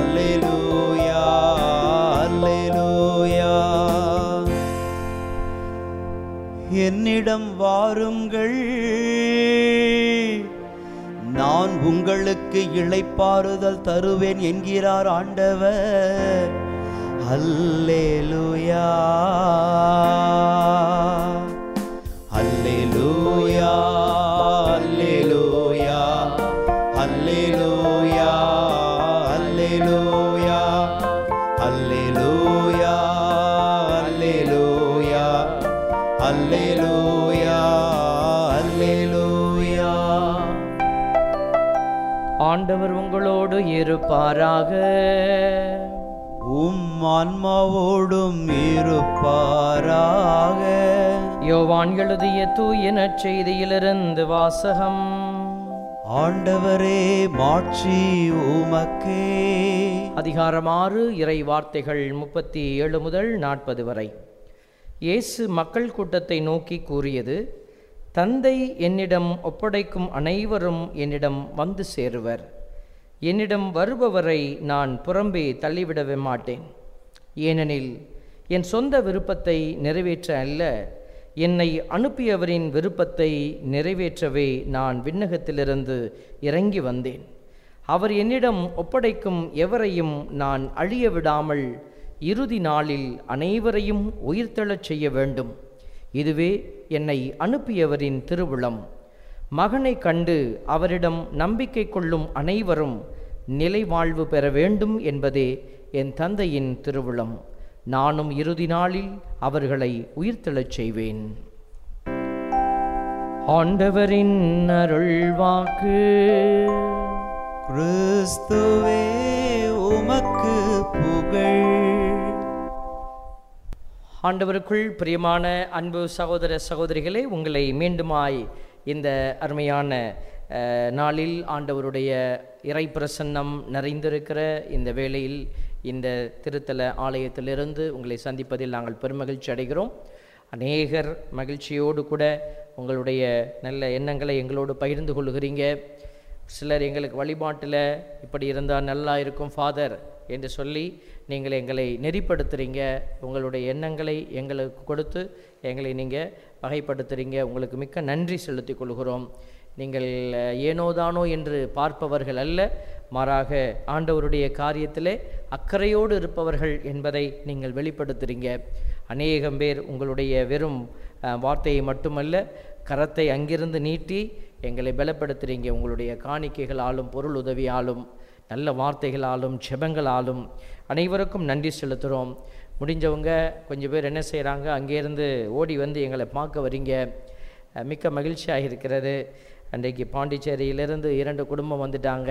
அல்லேலூயா அல்லேலூயா என்னிடம் வாருங்கள் நான் உங்களுக்கு இளைப்பாறுதல் தருவேன் என்கிறார் ஆண்டவர் அல்லேலூயா அல்லேலூயா அல்லேலூயா அல்லேலூயா அல்லேலூயா அல்லேலூயா அல்லேலூயா அல்லேலூயா அல்லேலூயா ஆண்டவர் உங்களோடு இருப்பாராக உம் ஆன்மாவோடும் இருப்பாராக யோவான் எழுதிய தூய நற்செய்தியிலிருந்து வாசகம் ஆண்டவரே மாட்சி உமக்கே அதிகாரம் ஆறு இறை வார்த்தைகள் முப்பத்தி ஏழு முதல் நாற்பது வரை இயேசு மக்கள் கூட்டத்தை நோக்கி கூறியது தந்தை என்னிடம் ஒப்படைக்கும் அனைவரும் என்னிடம் வந்து சேருவர் என்னிடம் வருபவரை நான் புறம்பே தள்ளிவிடவே மாட்டேன் ஏனெனில் என் சொந்த விருப்பத்தை நிறைவேற்ற அல்ல என்னை அனுப்பியவரின் விருப்பத்தை நிறைவேற்றவே நான் விண்ணகத்திலிருந்து இறங்கி வந்தேன் அவர் என்னிடம் ஒப்படைக்கும் எவரையும் நான் அழிய விடாமல் இறுதி நாளில் அனைவரையும் உயிர்த்தெழச் செய்ய வேண்டும் இதுவே என்னை அனுப்பியவரின் திருவுளம் மகனை கண்டு அவரிடம் நம்பிக்கை கொள்ளும் அனைவரும் நிலை வாழ்வு பெற வேண்டும் என்பதே என் தந்தையின் திருவுளம் நானும் இறுதி நாளில் அவர்களை உயிர்த்தெழச் செய்வேன் ஆண்டவரின் அருள்வாக்கு கிறிஸ்துவே உமக்கு புகழ் ஆண்டவருக்குள் பிரியமான அன்பு சகோதர சகோதரிகளே உங்களை மீண்டுமாய் இந்த அருமையான அஹ், நாளில் ஆண்டவருடைய இறை பிரசன்னம் நிறைந்திருக்கிற இந்த வேளையில் இந்த திருத்தல ஆலயத்திலிருந்து உங்களை சந்திப்பதில் நாங்கள் பெருமகிழ்ச்சி அடைகிறோம் அநேகர் மகிழ்ச்சியோடு கூட உங்களுடைய நல்ல எண்ணங்களை எங்களோடு பகிர்ந்து கொள்கிறீங்க சிலர் எங்களுக்கு வழிபாட்டில் இப்படி இருந்தால் நல்லா இருக்கும் ஃபாதர் என்று சொல்லி நீங்கள் எங்களை நெறிப்படுத்துகிறீங்க உங்களுடைய எண்ணங்களை எங்களுக்கு கொடுத்து எங்களை நீங்கள் வகைப்படுத்துகிறீங்க உங்களுக்கு மிக்க நன்றி செலுத்திக் கொள்கிறோம் நீங்கள் அஹ், ஏனோதானோ என்று பார்ப்பவர்கள் அல்ல மாறாக ஆண்டவருடைய காரியத்திலே அக்கறையோடு இருப்பவர்கள் என்பதை நீங்கள் வெளிப்படுத்துகிறீங்க அநேகம் பேர் உங்களுடைய வெறும் அஹ், வார்த்தையை மட்டுமல்ல கரத்தை அங்கிருந்து நீட்டி எங்களை பலப்படுத்துகிறீங்க உங்களுடைய காணிக்கைகளாலும் பொருள் உதவியாலும் நல்ல வார்த்தைகளாலும் ஜெபங்களாலும் அனைவருக்கும் நன்றி செலுத்துகிறோம் முடிஞ்சவங்க கொஞ்சம் பேர் என்ன செய்கிறாங்க அங்கேருந்து ஓடி வந்து எங்களை பார்க்க வரீங்க அஹ் மிக்க மகிழ்ச்சியாக இருக்கிறது அன்றைக்கு பாண்டிச்சேரியிலேருந்து இரண்டு குடும்பம் வந்துட்டாங்க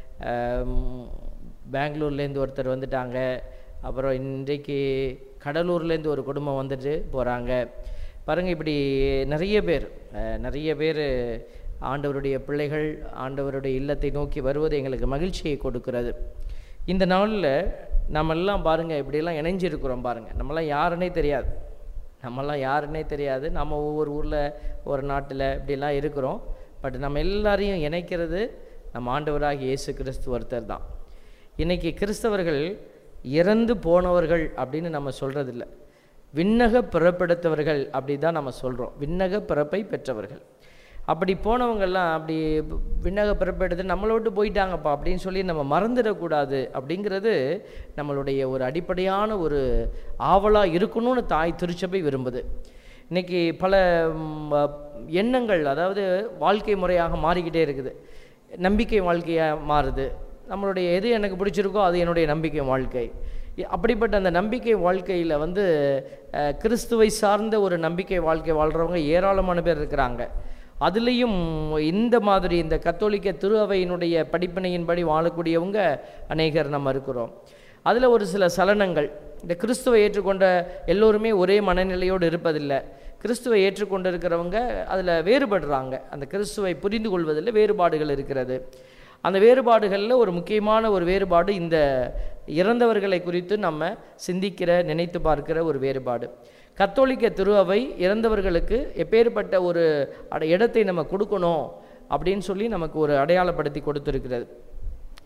அம், பெங்களூர்லேருந்து ஒருத்தர் வந்துட்டாங்க அப்புறம் இன்றைக்கு கடலூர்லேருந்து ஒரு குடும்பம் வந்துட்டு போகிறாங்க பாருங்கள் இப்படி நிறைய பேர் அஹ், நிறைய பேர் ஆண்டவருடைய பிள்ளைகள் ஆண்டவருடைய இல்லத்தை நோக்கி வருவது எங்களுக்கு மகிழ்ச்சியை கொடுக்கிறது இந்த நாளில் நம்மெல்லாம் பாருங்கள் இப்படியெல்லாம் இணைஞ்சிருக்கிறோம் பாருங்கள் நம்மலாம் யாருன்னே தெரியாது நம்மலாம் யாருன்னே தெரியாது நம்ம ஒவ்வொரு ஊரில் ஒரு நாட்டில் இப்படிலாம் இருக்கிறோம் பட் நம்ம எல்லாரையும் இணைக்கிறது நம்ம ஆண்டவராகிய இயேசு கிறிஸ்து ஒருத்தர் தான் இன்றைக்கி கிறிஸ்தவர்கள் இறந்து போனவர்கள் அப்படின்னு நம்ம சொல்கிறதில்ல விண்ணக பிறப்பெடுத்தவர்கள் அப்படி தான் நம்ம சொல்கிறோம் விண்ணக பிறப்பை பெற்றவர்கள் அப்படி போனவங்கெல்லாம் அப்படி விண்ணக பிறப்பெடுத்து நம்மளை விட்டு போயிட்டாங்கப்பா அப்படின்னு சொல்லி நம்ம மறந்துடக்கூடாது அப்படிங்கிறது நம்மளுடைய ஒரு அடிப்படையான ஒரு ஆவலாக இருக்கணும்னு தாய் திருச்சபை விரும்புது இன்னைக்கு பல ம், எண்ணங்கள் அதாவது வாழ்க்கை முறையாக மாறிக்கிட்டே இருக்குது நம்பிக்கை வாழ்க்கையாக மாறுது நம்மளுடைய எது எனக்கு பிடிச்சிருக்கோ அது என்னுடைய நம்பிக்கை வாழ்க்கை இ- அப்படிப்பட்ட அந்த நம்பிக்கை வாழ்க்கையில் வந்து அஹ், கிறிஸ்துவை சார்ந்த ஒரு நம்பிக்கை வாழ்க்கை வாழ்கிறவங்க ஏராளமான பேர் இருக்கிறாங்க அதுலேயும் இந்த மாதிரி இந்த கத்தோலிக்க திரு அவையினுடைய படிப்பினையின்படி வாழக்கூடியவங்க அநேகர் நம்ம இருக்கிறோம் அதில் ஒரு சில சலனங்கள் இந்த கிறிஸ்துவை ஏற்றுக்கொண்ட எல்லோருமே ஒரே மனநிலையோடு இருப்பதில்லை கிறிஸ்துவை ஏற்றுக்கொண்டு இருக்கிறவங்க அதில் வேறுபடுறாங்க அந்த கிறிஸ்துவை புரிந்து கொள்வதில் வேறுபாடுகள் இருக்கிறது அந்த வேறுபாடுகளில் ஒரு முக்கியமான ஒரு வேறுபாடு இந்த இறந்தவர்களை குறித்து நம்ம சிந்திக்கிற நினைத்து பார்க்கிற ஒரு வேறுபாடு கத்தோலிக்க திரு அவை இறந்தவர்களுக்கு எப்பேற்பட்ட ஒரு அட இடத்தை நம்ம கொடுக்கணும் அப்படின்னு சொல்லி நமக்கு ஒரு அடையாளப்படுத்தி கொடுத்துருக்கிறது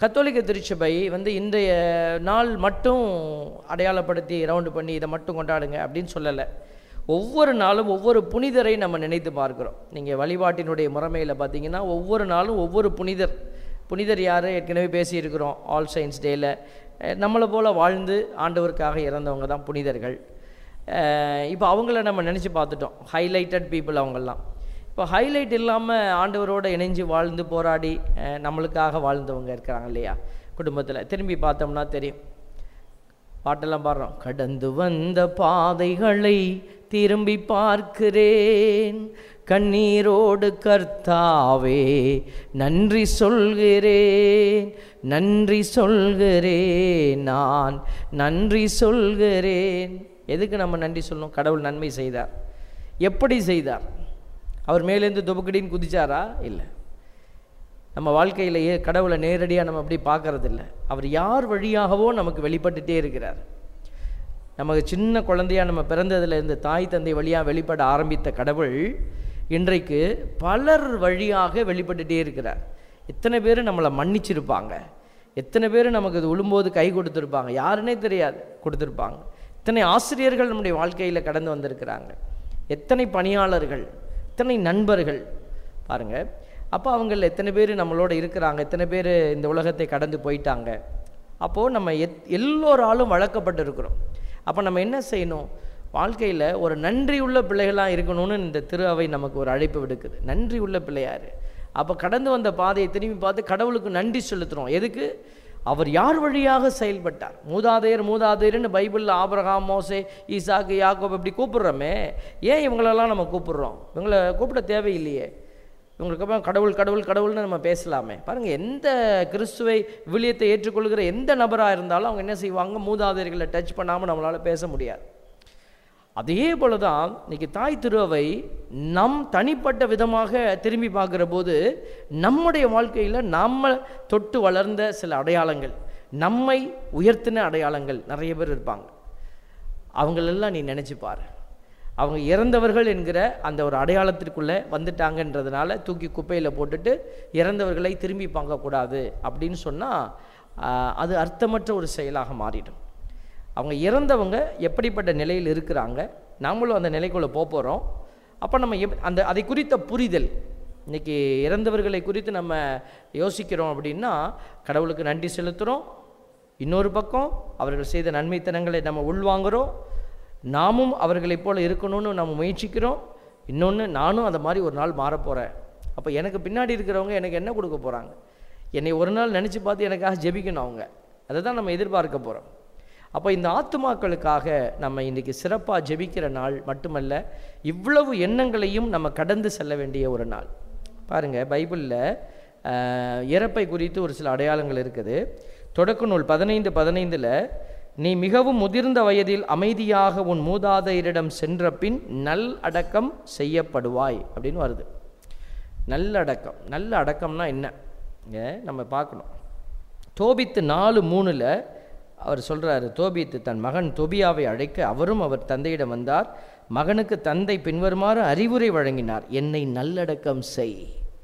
கத்தோலிக்க திருச்சபை வந்து இன்றைய நாள் மட்டும் அடையாளப்படுத்தி ரவுண்டு பண்ணி இதை மட்டும் கொண்டாடுங்க அப்படின்னு சொல்லலை ஒவ்வொரு நாளும் ஒவ்வொரு புனிதரை நம்ம நினைத்து பார்க்கிறோம் நீங்கள் வழிபாட்டினுடைய முறைமையில் பார்த்தீங்கன்னா ஒவ்வொரு நாளும் ஒவ்வொரு புனிதர் புனிதர் யார் ஏற்கனவே பேசியிருக்கிறோம் ஆல் சயின்ஸ் டேயில் நம்மளை போல் வாழ்ந்து ஆண்டவருக்காக இறந்தவங்க தான் புனிதர்கள் இப்போ அவங்கள நம்ம நினச்சி பார்த்துட்டோம் ஹைலைட்டட் பீப்புள் அவங்கெல்லாம் இப்போ ஹைலைட் இல்லாமல் ஆண்டவரோட இணைஞ்சு வாழ்ந்து போராடி அஹ், நம்மளுக்காக வாழ்ந்தவங்க இருக்கிறாங்க இல்லையா குடும்பத்தில் திரும்பி பார்த்தோம்னா தெரியும் பாட்டெல்லாம் பாடுறோம் கடந்து வந்த பாதைகளை திரும்பி பார்க்கிறேன் கண்ணீரோடு கர்த்தாவே நன்றி சொல்கிறேன் நன்றி சொல்கிறேன் நான் நன்றி சொல்கிறேன் எதுக்கு நம்ம நன்றி சொல்லணும் கடவுள் நன்மை செய்தார் எப்படி செய்தார் அவர் மேலேருந்து துபக்கடின்னு குதிச்சாரா இல்லை நம்ம வாழ்க்கையிலேயே கடவுளை நேரடியாக நம்ம அப்படி பார்க்கறதில்ல அவர் யார் வழியாகவோ நமக்கு வெளிப்பட்டுட்டே இருக்கிறார் நமக்கு சின்ன குழந்தையா நம்ம பிறந்ததுல இருந்து தாய் தந்தை வழியாக வெளிப்பட ஆரம்பித்த கடவுள் இன்றைக்கு பலர் வழியாக வெளிப்பட்டுட்டே இருக்கிறார் எத்தனை பேர் நம்மளை மன்னிச்சிருப்பாங்க எத்தனை பேர் நமக்கு இது விழும்போது கை கொடுத்துருப்பாங்க யாருன்னே தெரியாது கொடுத்துருப்பாங்க எத்தனை ஆசிரியர்கள் நம்முடைய வாழ்க்கையில் கடந்து வந்திருக்கிறாங்க எத்தனை பணியாளர்கள் எத்தனை நண்பர்கள் பாருங்க அப்போ அவங்கள எத்தனை பேர் நம்மளோட இருக்கிறாங்க எத்தனை பேர் இந்த உலகத்தை கடந்து போயிட்டாங்க அப்போது நம்ம எத் எல்லோராலும் வளர்க்கப்பட்டு இருக்கிறோம் அப்போ நம்ம என்ன செய்யணும் வாழ்க்கையில் ஒரு நன்றி உள்ள பிள்ளைகளாக இருக்கணும்னு இந்த திரு அவை நமக்கு ஒரு அழைப்பு விடுக்குது நன்றி உள்ள பிள்ளையார் அப்போ கடந்து வந்த பாதையை திரும்பி பார்த்து கடவுளுக்கு நன்றி செலுத்துகிறோம் எதுக்கு அவர் யார் வழியாக செயல்பட்டார் மூதாதையர் மூதாதையர்னு பைபிளில் ஆபிரகாம் மோசே ஈசாக்கு யாக்கோப் இப்படி கூப்பிடுறோமே ஏன் இவங்களெல்லாம் நம்ம கூப்பிடுறோம் இவங்களை கூப்பிட தேவையில்லையே இவங்களுக்கு அப்புறம் கடவுள் கடவுள் கடவுள்னு நம்ம பேசலாமே பாருங்கள் எந்த கிறிஸ்துவை விழியத்தை ஏற்றுக்கொள்கிற எந்த நபராக இருந்தாலும் அவங்க என்ன செய்வாங்க மூதாதையர்களை டச் பண்ணாமல் நம்மளால் பேச முடியாது அதே போல தான் இன்னைக்கு தாய் திருவை நம் தனிப்பட்ட விதமாக திரும்பி பார்க்குற போது நம்முடைய வாழ்க்கையில் நம்ம தொட்டு வளர்ந்த சில அடையாளங்கள் நம்மை உயர்த்தின அடையாளங்கள் நிறைய பேர் இருப்பாங்க அவங்களெல்லாம் நீ நினைச்சு பாரு அவங்க இறந்தவர்கள் என்கிற அந்த ஒரு அடையாளத்திற்குள்ளே வந்துட்டாங்கன்றதுனால தூக்கி குப்பையில் போட்டுட்டு இறந்தவர்களை திரும்பி பார்க்கக்கூடாது அப்படின்னு சொன்னால் அது அர்த்தமற்ற ஒரு செயலாக மாறிடும் அவங்க இறந்தவங்க எப்படிப்பட்ட நிலையில் இருக்கிறாங்க நாமளும் அந்த நிலைக்குள்ளே போக போகிறோம் அப்போ நம்ம எப் அந்த அதை குறித்த புரிதல் இன்னைக்கு இறந்தவர்களை குறித்து நம்ம யோசிக்கிறோம் அப்படின்னா கடவுளுக்கு நன்றி செலுத்துகிறோம் இன்னொரு பக்கம் அவர்கள் செய்த நன்மைத்தனங்களை நம்ம உள்வாங்குகிறோம் நாமும் அவர்களைப் போல இருக்கணும்னு நம்ம முயற்சிக்கிறோம் இன்னொன்று நானும் அந்த மாதிரி ஒரு நாள் மாறப் போகிறேன் அப்போ எனக்கு பின்னாடி இருக்கிறவங்க எனக்கு என்ன கொடுக்க போகிறாங்க என்னை ஒரு நாள் நினச்சி பார்த்து எனக்காக ஜெபிக்கணும் அவங்க அதை தான் நம்ம எதிர்பார்க்க போகிறோம் அப்போ இந்த ஆத்துமாக்களுக்காக நம்ம இன்றைக்கி சிறப்பாக ஜெபிக்கிற நாள் மட்டுமல்ல இவ்வளவு எண்ணங்களையும் நம்ம கடந்து செல்ல வேண்டிய ஒரு நாள் பாருங்கள் பைபிளில் இறப்பை குறித்து ஒரு சில அடையாளங்கள் இருக்குது தொடக்க நூல் பதினைந்து பதினைந்தில் நீ மிகவும் முதிர்ந்த வயதில் அமைதியாக உன் மூதாதையரிடம் சென்ற பின் நல் அடக்கம் செய்யப்படுவாய் அப்படின்னு வருது நல்ல அடக்கம் நல்ல அடக்கம்னா என்ன இங்க நம்ம பார்க்கணும் தோபித்து நாலு மூணில் அவர் சொல்கிறாரு தோபித்து தன் மகன் தொபியாவை அழைக்க அவரும் அவர் தந்தையிடம் வந்தார் மகனுக்கு தந்தை பின்வருமாறு அறிவுரை வழங்கினார் என்னை நல்லடக்கம் செய்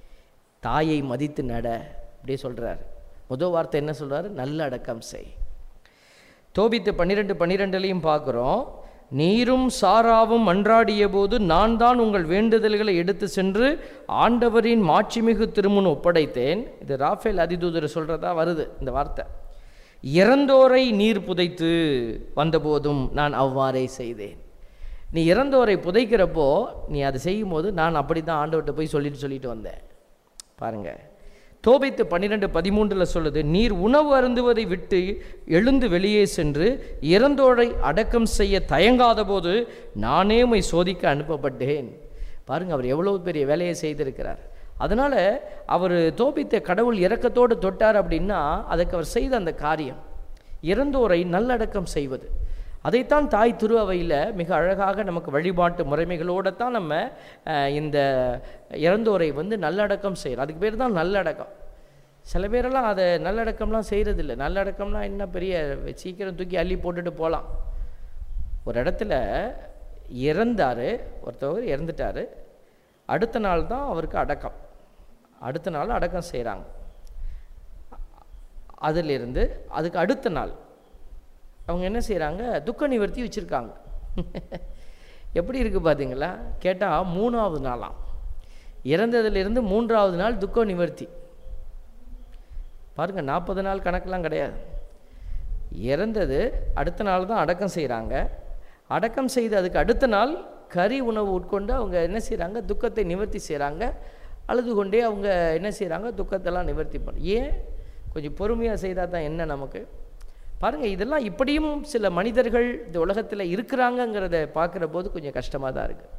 தாயை மதித்து நட அப்படியே சொல்கிறார் முதல் வார்த்தை என்ன சொல்கிறாரு நல்ல அடக்கம் செய் தோபித்து பன்னிரெண்டு பன்னிரெண்டுலையும் பார்க்குறோம் நீரும் சாராவும் மன்றாடிய போது நான் தான் உங்கள் வேண்டுதல்களை எடுத்து சென்று ஆண்டவரின் மாட்சிமிகு திருமுன் ஒப்படைத்தேன் இது ராஃபேல் அதிதூதர் சொல்கிறதா வருது இந்த வார்த்தை இறந்தோரை நீர் புதைத்து வந்தபோதும் நான் அவ்வாறே செய்தேன் நீ இறந்தோரை புதைக்கிறப்போ நீ அதை செய்யும்போது நான் அப்படி தான் ஆண்டவர்கிட்ட போய் சொல்லிட்டு சொல்லிட்டு வந்தேன் பாருங்க தோபித்து பன்னிரெண்டு பதிமூன்றில் சொல்லுது நீர் உணவு அருந்துவதை விட்டு எழுந்து வெளியே சென்று இறந்தோரை அடக்கம் செய்ய தயங்காத போது நானே உம்மை சோதிக்க அனுப்பப்பட்டேன் பாருங்க அவர் எவ்வளவு பெரிய வேலையை செய்திருக்கிறார் அதனால அவர் தோபித்த கடவுள் இரக்கத்தோடு தொட்டார் அப்படின்னா அதுக்கு அவர் செய்த அந்த காரியம் இறந்தோரை நல்லடக்கம் செய்வது அதைத்தான் தாய் திரு அவையில் மிக அழகாக நமக்கு வழிபாட்டு முறைமைகளோடு தான் நம்ம அஹ், இந்த இறந்தோரை வந்து நல்லடக்கம் செய்கிறோம் அதுக்கு பேர் தான் நல்லடக்கம் சில பேரெல்லாம் அதை நல்லடக்கம்லாம் செய்கிறதில்ல நல்லடக்கம்னா என்ன பெரிய சீக்கிரம் தூக்கி அள்ளி போட்டுட்டு போகலாம் ஒரு இடத்துல இறந்தார் ஒருத்தவர் இறந்துட்டார் அடுத்த நாள் தான் அவருக்கு அடக்கம் அடுத்த நாள் அடக்கம் செய்கிறாங்க அதிலிருந்து அதுக்கு அடுத்த நாள் அவங்க என்ன செய்கிறாங்க துக்க நிவர்த்தி வச்சுருக்காங்க எப்படி இருக்குது பார்த்தீங்களா கேட்டால் மூணாவது நாளாம் இறந்ததிலிருந்து மூன்றாவது நாள் துக்க நிவர்த்தி பாருங்கள் நாற்பது நாள் கணக்கெலாம் கிடையாது இறந்தது அடுத்த நாள் தான் அடக்கம் செய்கிறாங்க அடக்கம் செய்து அதுக்கு அடுத்த நாள் கறி உணவு உட்கொண்டு அவங்க என்ன செய்கிறாங்க துக்கத்தை நிவர்த்தி செய்கிறாங்க அழுது கொண்டே அவங்க என்ன செய்கிறாங்க துக்கத்தெல்லாம் நிவர்த்தி பண்ண ஏன் கொஞ்சம் பொறுமையாக செய்தால் தான் என்ன நமக்கு பாருங்கள் இதெல்லாம் இப்படியும் சில மனிதர்கள் இந்த உலகத்தில் இருக்கிறாங்கங்கிறத பார்க்குற போது கொஞ்சம் கஷ்டமாக தான் இருக்குது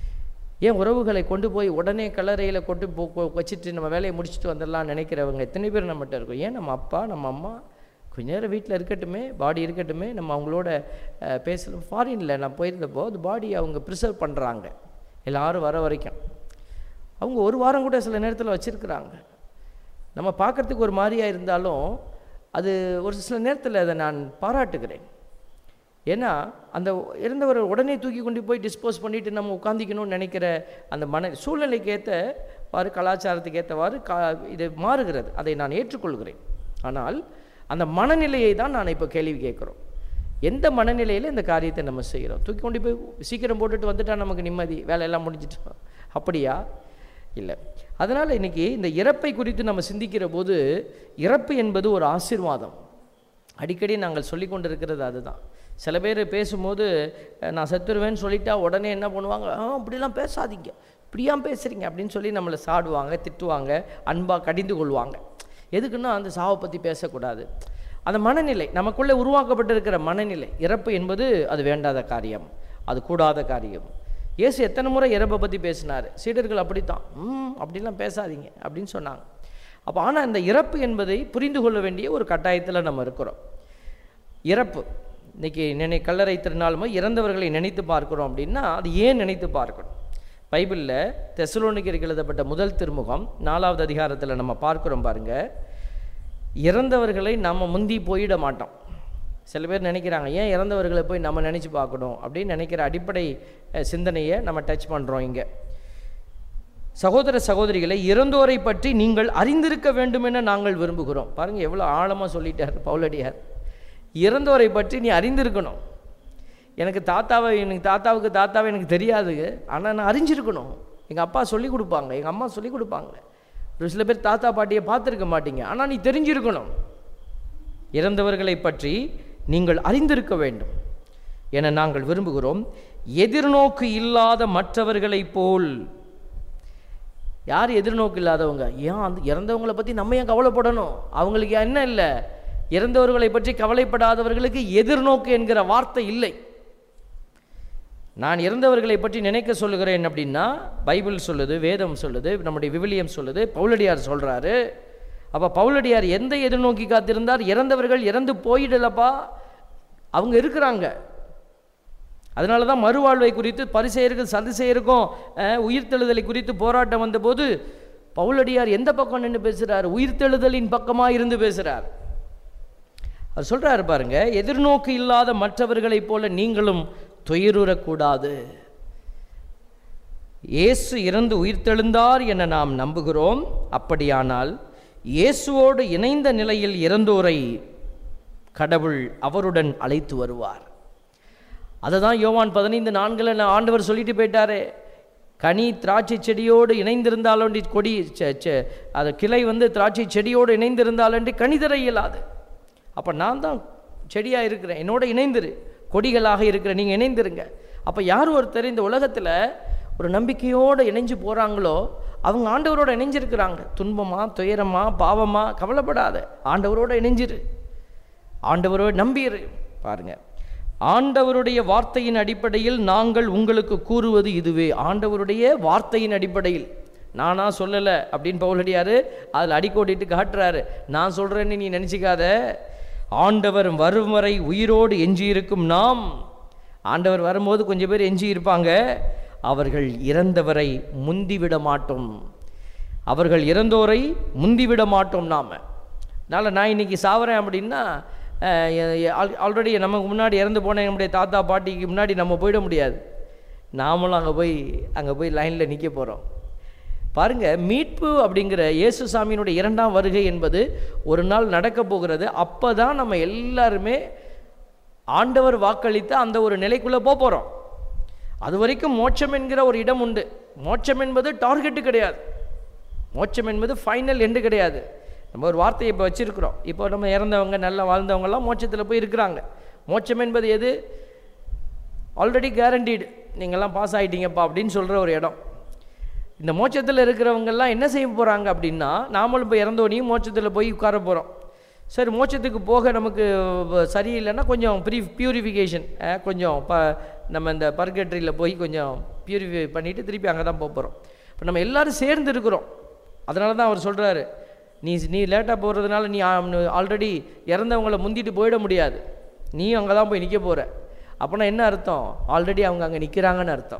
ஏன் உறவுகளை கொண்டு போய் உடனே கல்லறையில் கொண்டு போ கொ- வச்சுட்டு நம்ம வேலையை முடிச்சுட்டு வந்துடலாம் நினைக்கிறவங்க எத்தனை பேர் நம்மகிட்ட இருக்கோம் ஏன் நம்ம அப்பா நம்ம அம்மா கொஞ்ச நேரம் வீட்டில் இருக்கட்டுமே பாடி இருக்கட்டுமே நம்ம அவங்களோட அஹ், பேசலாம் ஃபாரினில் நான் போயிருந்தப்போ அந்த பாடி அவங்க ப்ரிசர்வ் பண்ணுறாங்க எல்லாரும் வர வரைக்கும் அவங்க ஒரு வாரம் கூட சில நேரத்தில் வச்சுருக்குறாங்க நம்ம பார்க்கறதுக்கு ஒரு மாதிரியாக இருந்தாலும் அது ஒரு சில நேரத்தில் அதை நான் பாராட்டுகிறேன் ஏன்னா அந்த இறந்தவரை உடனே தூக்கி கொண்டு போய் டிஸ்போஸ் பண்ணிட்டு நம்ம உட்காந்திக்கணும்னு நினைக்கிற அந்த மன சூழ்நிலைக்கு ஏற்றவாறு கலாச்சாரத்துக்கு ஏற்றவாறு கா இது மாறுகிறது அதை நான் ஏற்றுக்கொள்கிறேன் ஆனால் அந்த மனநிலையை தான் நான் இப்போ கேள்வி கேட்குறோம் எந்த மனநிலையில் இந்த காரியத்தை நம்ம செய்கிறோம் தூக்கி கொண்டு போய் சீக்கிரம் போட்டுட்டு வந்துட்டா நமக்கு நிம்மதி வேலையெல்லாம் முடிஞ்சிட்டோம் அப்படியா இல்லை அதனால் இன்னைக்கு இந்த இறப்பை குறித்து நம்ம சிந்திக்கிற போது இறப்பு என்பது ஒரு ஆசீர்வாதம் அடிக்கடி நாங்கள் சொல்லி கொண்டு இருக்கிறது அதுதான் சில பேர் பேசும்போது அஹ், நான் செத்துருவேன்னு சொல்லிட்டா உடனே என்ன பண்ணுவாங்க ஆ அப்படிலாம் பேசாதீங்க இப்படியா பேசுகிறீங்க அப்படின்னு சொல்லி நம்மளை சாடுவாங்க திட்டுவாங்க அன்பாக கடிந்து கொள்வாங்க எதுக்குன்னா அந்த சாவை பற்றி பேசக்கூடாது அந்த மனநிலை நமக்குள்ளே உருவாக்கப்பட்டிருக்கிற மனநிலை இறப்பு என்பது அது வேண்டாத காரியம் அது கூடாத காரியம் இயேசு எத்தனை முறை இறப்பை பற்றி பேசினார் சீடர்கள் அப்படித்தான் ம் அப்படிலாம் பேசாதீங்க அப்படின்னு சொன்னாங்க அப்போ ஆனால் இந்த இறப்பு என்பதை புரிந்து கொள்ள வேண்டிய ஒரு கட்டாயத்தில் நம்ம இருக்கிறோம் இறப்பு இன்னைக்கு நினை கல்லறை திருநாளுமோ இறந்தவர்களை நினைத்து பார்க்கிறோம் அப்படின்னா அது ஏன் நினைத்து பார்க்கணும் பைபிளில் தெசலோனிக்கருக்கு எழுதப்பட்ட முதல் திருமுகம் நாலாவது அதிகாரத்தில் நம்ம பார்க்கிறோம் பாருங்க இறந்தவர்களை நம்ம முந்தி போயிட மாட்டோம் சில பேர் நினைக்கிறாங்க ஏன் இறந்தவர்களை போய் நம்ம நினச்சி பார்க்கணும் அப்படின்னு நினைக்கிற அடிப்படை அஹ், சிந்தனையை நம்ம டச் பண்ணுறோம் இங்கே சகோதர சகோதரிகளை இறந்தோரை பற்றி நீங்கள் அறிந்திருக்க வேண்டும் என நாங்கள் விரும்புகிறோம் பாருங்க எவ்வளோ ஆழமாக சொல்லிட்டார் பவுலடியார் இறந்தோரை பற்றி நீ அறிந்திருக்கணும் எனக்கு தாத்தாவை எனக்கு தாத்தாவுக்கு தாத்தாவை எனக்கு தெரியாது ஆனால் நான் அறிஞ்சிருக்கணும் எங்கள் அப்பா சொல்லி கொடுப்பாங்க எங்கள் அம்மா சொல்லி கொடுப்பாங்க ஒரு சில பேர் தாத்தா பாட்டியை பார்த்துருக்க மாட்டீங்க ஆனால் நீ தெரிஞ்சிருக்கணும் இறந்தவர்களை பற்றி நீங்கள் அறிந்திருக்க வேண்டும் என நாங்கள் விரும்புகிறோம் எதிர்நோக்கு இல்லாத மற்றவர்களைப் போல் யார் எதிர்நோக்கு இல்லாதவங்க ஏன் அந்த இறந்தவங்களை பற்றி நம்ம ஏன் கவலைப்படணும் அவங்களுக்கு என்ன இல்லை இறந்தவர்களை பற்றி கவலைப்படாதவர்களுக்கு எதிர்நோக்கு என்கிற வார்த்தை இல்லை நான் இறந்தவர்களை பற்றி நினைக்க சொல்லுகிறேன் அப்படின்னா பைபிள் சொல்லுது வேதம் சொல்லுது நம்முடைய விவிலியம் சொல்லுது பவுலடியார் சொல்கிறாரு அப்போ பவுலடியார் எந்த எதிர்நோக்கி காத்திருந்தார் இறந்தவர்கள் இறந்து போயிடலப்பா அவங்க இருக்கிறாங்க அதனால தான் மறுவாழ்வை குறித்து பரிசெயருக்கு சதிசெயருக்கும் அஹ், உயிர்த்தெழுதலை குறித்து போராட்டம் வந்தபோது பவுலடியார் எந்த பக்கம் நின்று பேசுகிறார் உயிர்த்தெழுதலின் பக்கமாக இருந்து பேசுகிறார் அவர் சொல்றாரு பாருங்க எதிர்நோக்கு இல்லாத மற்றவர்களைப் போல நீங்களும் துயருறக்கூடாது இயேசு இறந்து உயிர்த்தெழுந்தார் என நாம் நம்புகிறோம் அப்படியானால் இயேசுவோடு இணைந்த நிலையில் இறந்தோரை கடவுள் அவருடன் அழைத்து வருவார் அதை தான் யோவான் பதினைந்து நான்கில் ஆண்டவர் சொல்லிட்டு போயிட்டாரே கனி திராட்சை செடியோடு இணைந்திருந்தாலொன்றி கொடி செ- செ- அது கிளை வந்து திராட்சை செடியோடு இணைந்திருந்தாலொன்றி கனி தர இயலாது அப்போ நான் தான் செடியாக இருக்கிறேன் என்னோட இணைந்திரு கொடிகளாக இருக்கிற நீங்கள் இணைந்திருங்க அப்போ யார் ஒருத்தர் இந்த உலகத்தில் ஒரு நம்பிக்கையோடு இணைஞ்சு போகிறாங்களோ அவங்க ஆண்டவரோட இணைஞ்சிருக்கிறாங்க துன்பமா துயரமா பாவமா கவலைப்படாத ஆண்டவரோட இணைஞ்சிரு ஆண்டவரோட நம்பியிரு பாருங்க ஆண்டவருடைய வார்த்தையின் அடிப்படையில் நாங்கள் உங்களுக்கு கூறுவது இதுவே ஆண்டவருடைய வார்த்தையின் அடிப்படையில் நானா சொல்லலை அப்படின்னு பவுலடியாரு அதில் அடிக்கோடிட்டு காட்டுறாரு நான் சொல்கிறேன்னு நீ நினச்சிக்காத ஆண்டவர் வரும் வரை உயிரோடு எஞ்சியிருக்கும் நாம் ஆண்டவர் வரும்போது கொஞ்சம் பேர் எஞ்சி இருப்பாங்க அவர்கள் இறந்தவரை முந்திவிட மாட்டோம் அவர்கள் இறந்தோரை முந்திவிட மாட்டோம் நாம் அதனால் நான் இன்னைக்கு சாவறேன் அப்படின்னா ஆல்ரெடி நமக்கு முன்னாடி இறந்து போன நம்முடைய தாத்தா பாட்டிக்கு முன்னாடி நம்ம போயிட முடியாது நாமளும் அங்கே போய் அங்கே போய் லைனில் நிற்க போகிறோம் பாருங்க மீட்பு அப்படிங்கிற இயேசு சாமியினுடைய இரண்டாம் வருகை என்பது ஒரு நாள் நடக்க போகிறது அப்போ தான் நம்ம எல்லாருமே ஆண்டவர் வாக்களித்த அந்த ஒரு நிலைக்குள்ளே போக போகிறோம் அது வரைக்கும் மோட்சம் என்கிற ஒரு இடம் உண்டு மோட்சம் என்பது டார்கெட்டு கிடையாது மோட்சம் என்பது ஃபைனல் எண்டு கிடையாது நம்ம ஒரு வார்த்தையை இப்போ வச்சுருக்கிறோம் இப்போ நம்ம இறந்தவங்க நல்லா வாழ்ந்தவங்கெல்லாம் மோட்சத்தில் போய் இருக்கிறாங்க மோட்சம் என்பது எது ஆல்ரெடி கேரண்டீடு நீங்கள்லாம் பாஸ் ஆகிட்டீங்கப்பா அப்படின்னு சொல்கிற ஒரு இடம் இந்த மோட்சத்தில் இருக்கிறவங்கெல்லாம் என்ன செய்ய போகிறாங்க அப்படின்னா நாமளும் இப்போ இறந்தோனையும் மோட்சத்தில் போய் உட்கார போகிறோம் சரி மோட்சத்துக்கு போக நமக்கு வ- சரியில்லைன்னா கொஞ்சம் ப்ரீ பியூரிஃபிகேஷன் கொஞ்சம் ப நம்ம இந்த பர்கட்ரியில் போய் கொஞ்சம் பியூரிஃபை பண்ணிவிட்டு திருப்பி அங்கே தான் போக போகிறோம் இப்போ நம்ம எல்லாரும் சேர்ந்து இருக்கிறோம் அதனால தான் அவர் சொல்கிறாரு நீ நீ லேட்டாக போகிறதுனால நீ ஆல்ரெடி இறந்தவங்கள முந்திட்டு போயிட முடியாது நீ அங்கே தான் போய் நிற்க போகிற அப்போனா என்ன அர்த்தம் ஆல்ரெடி அவங்க அங்கே நிற்கிறாங்கன்னு அர்த்தம்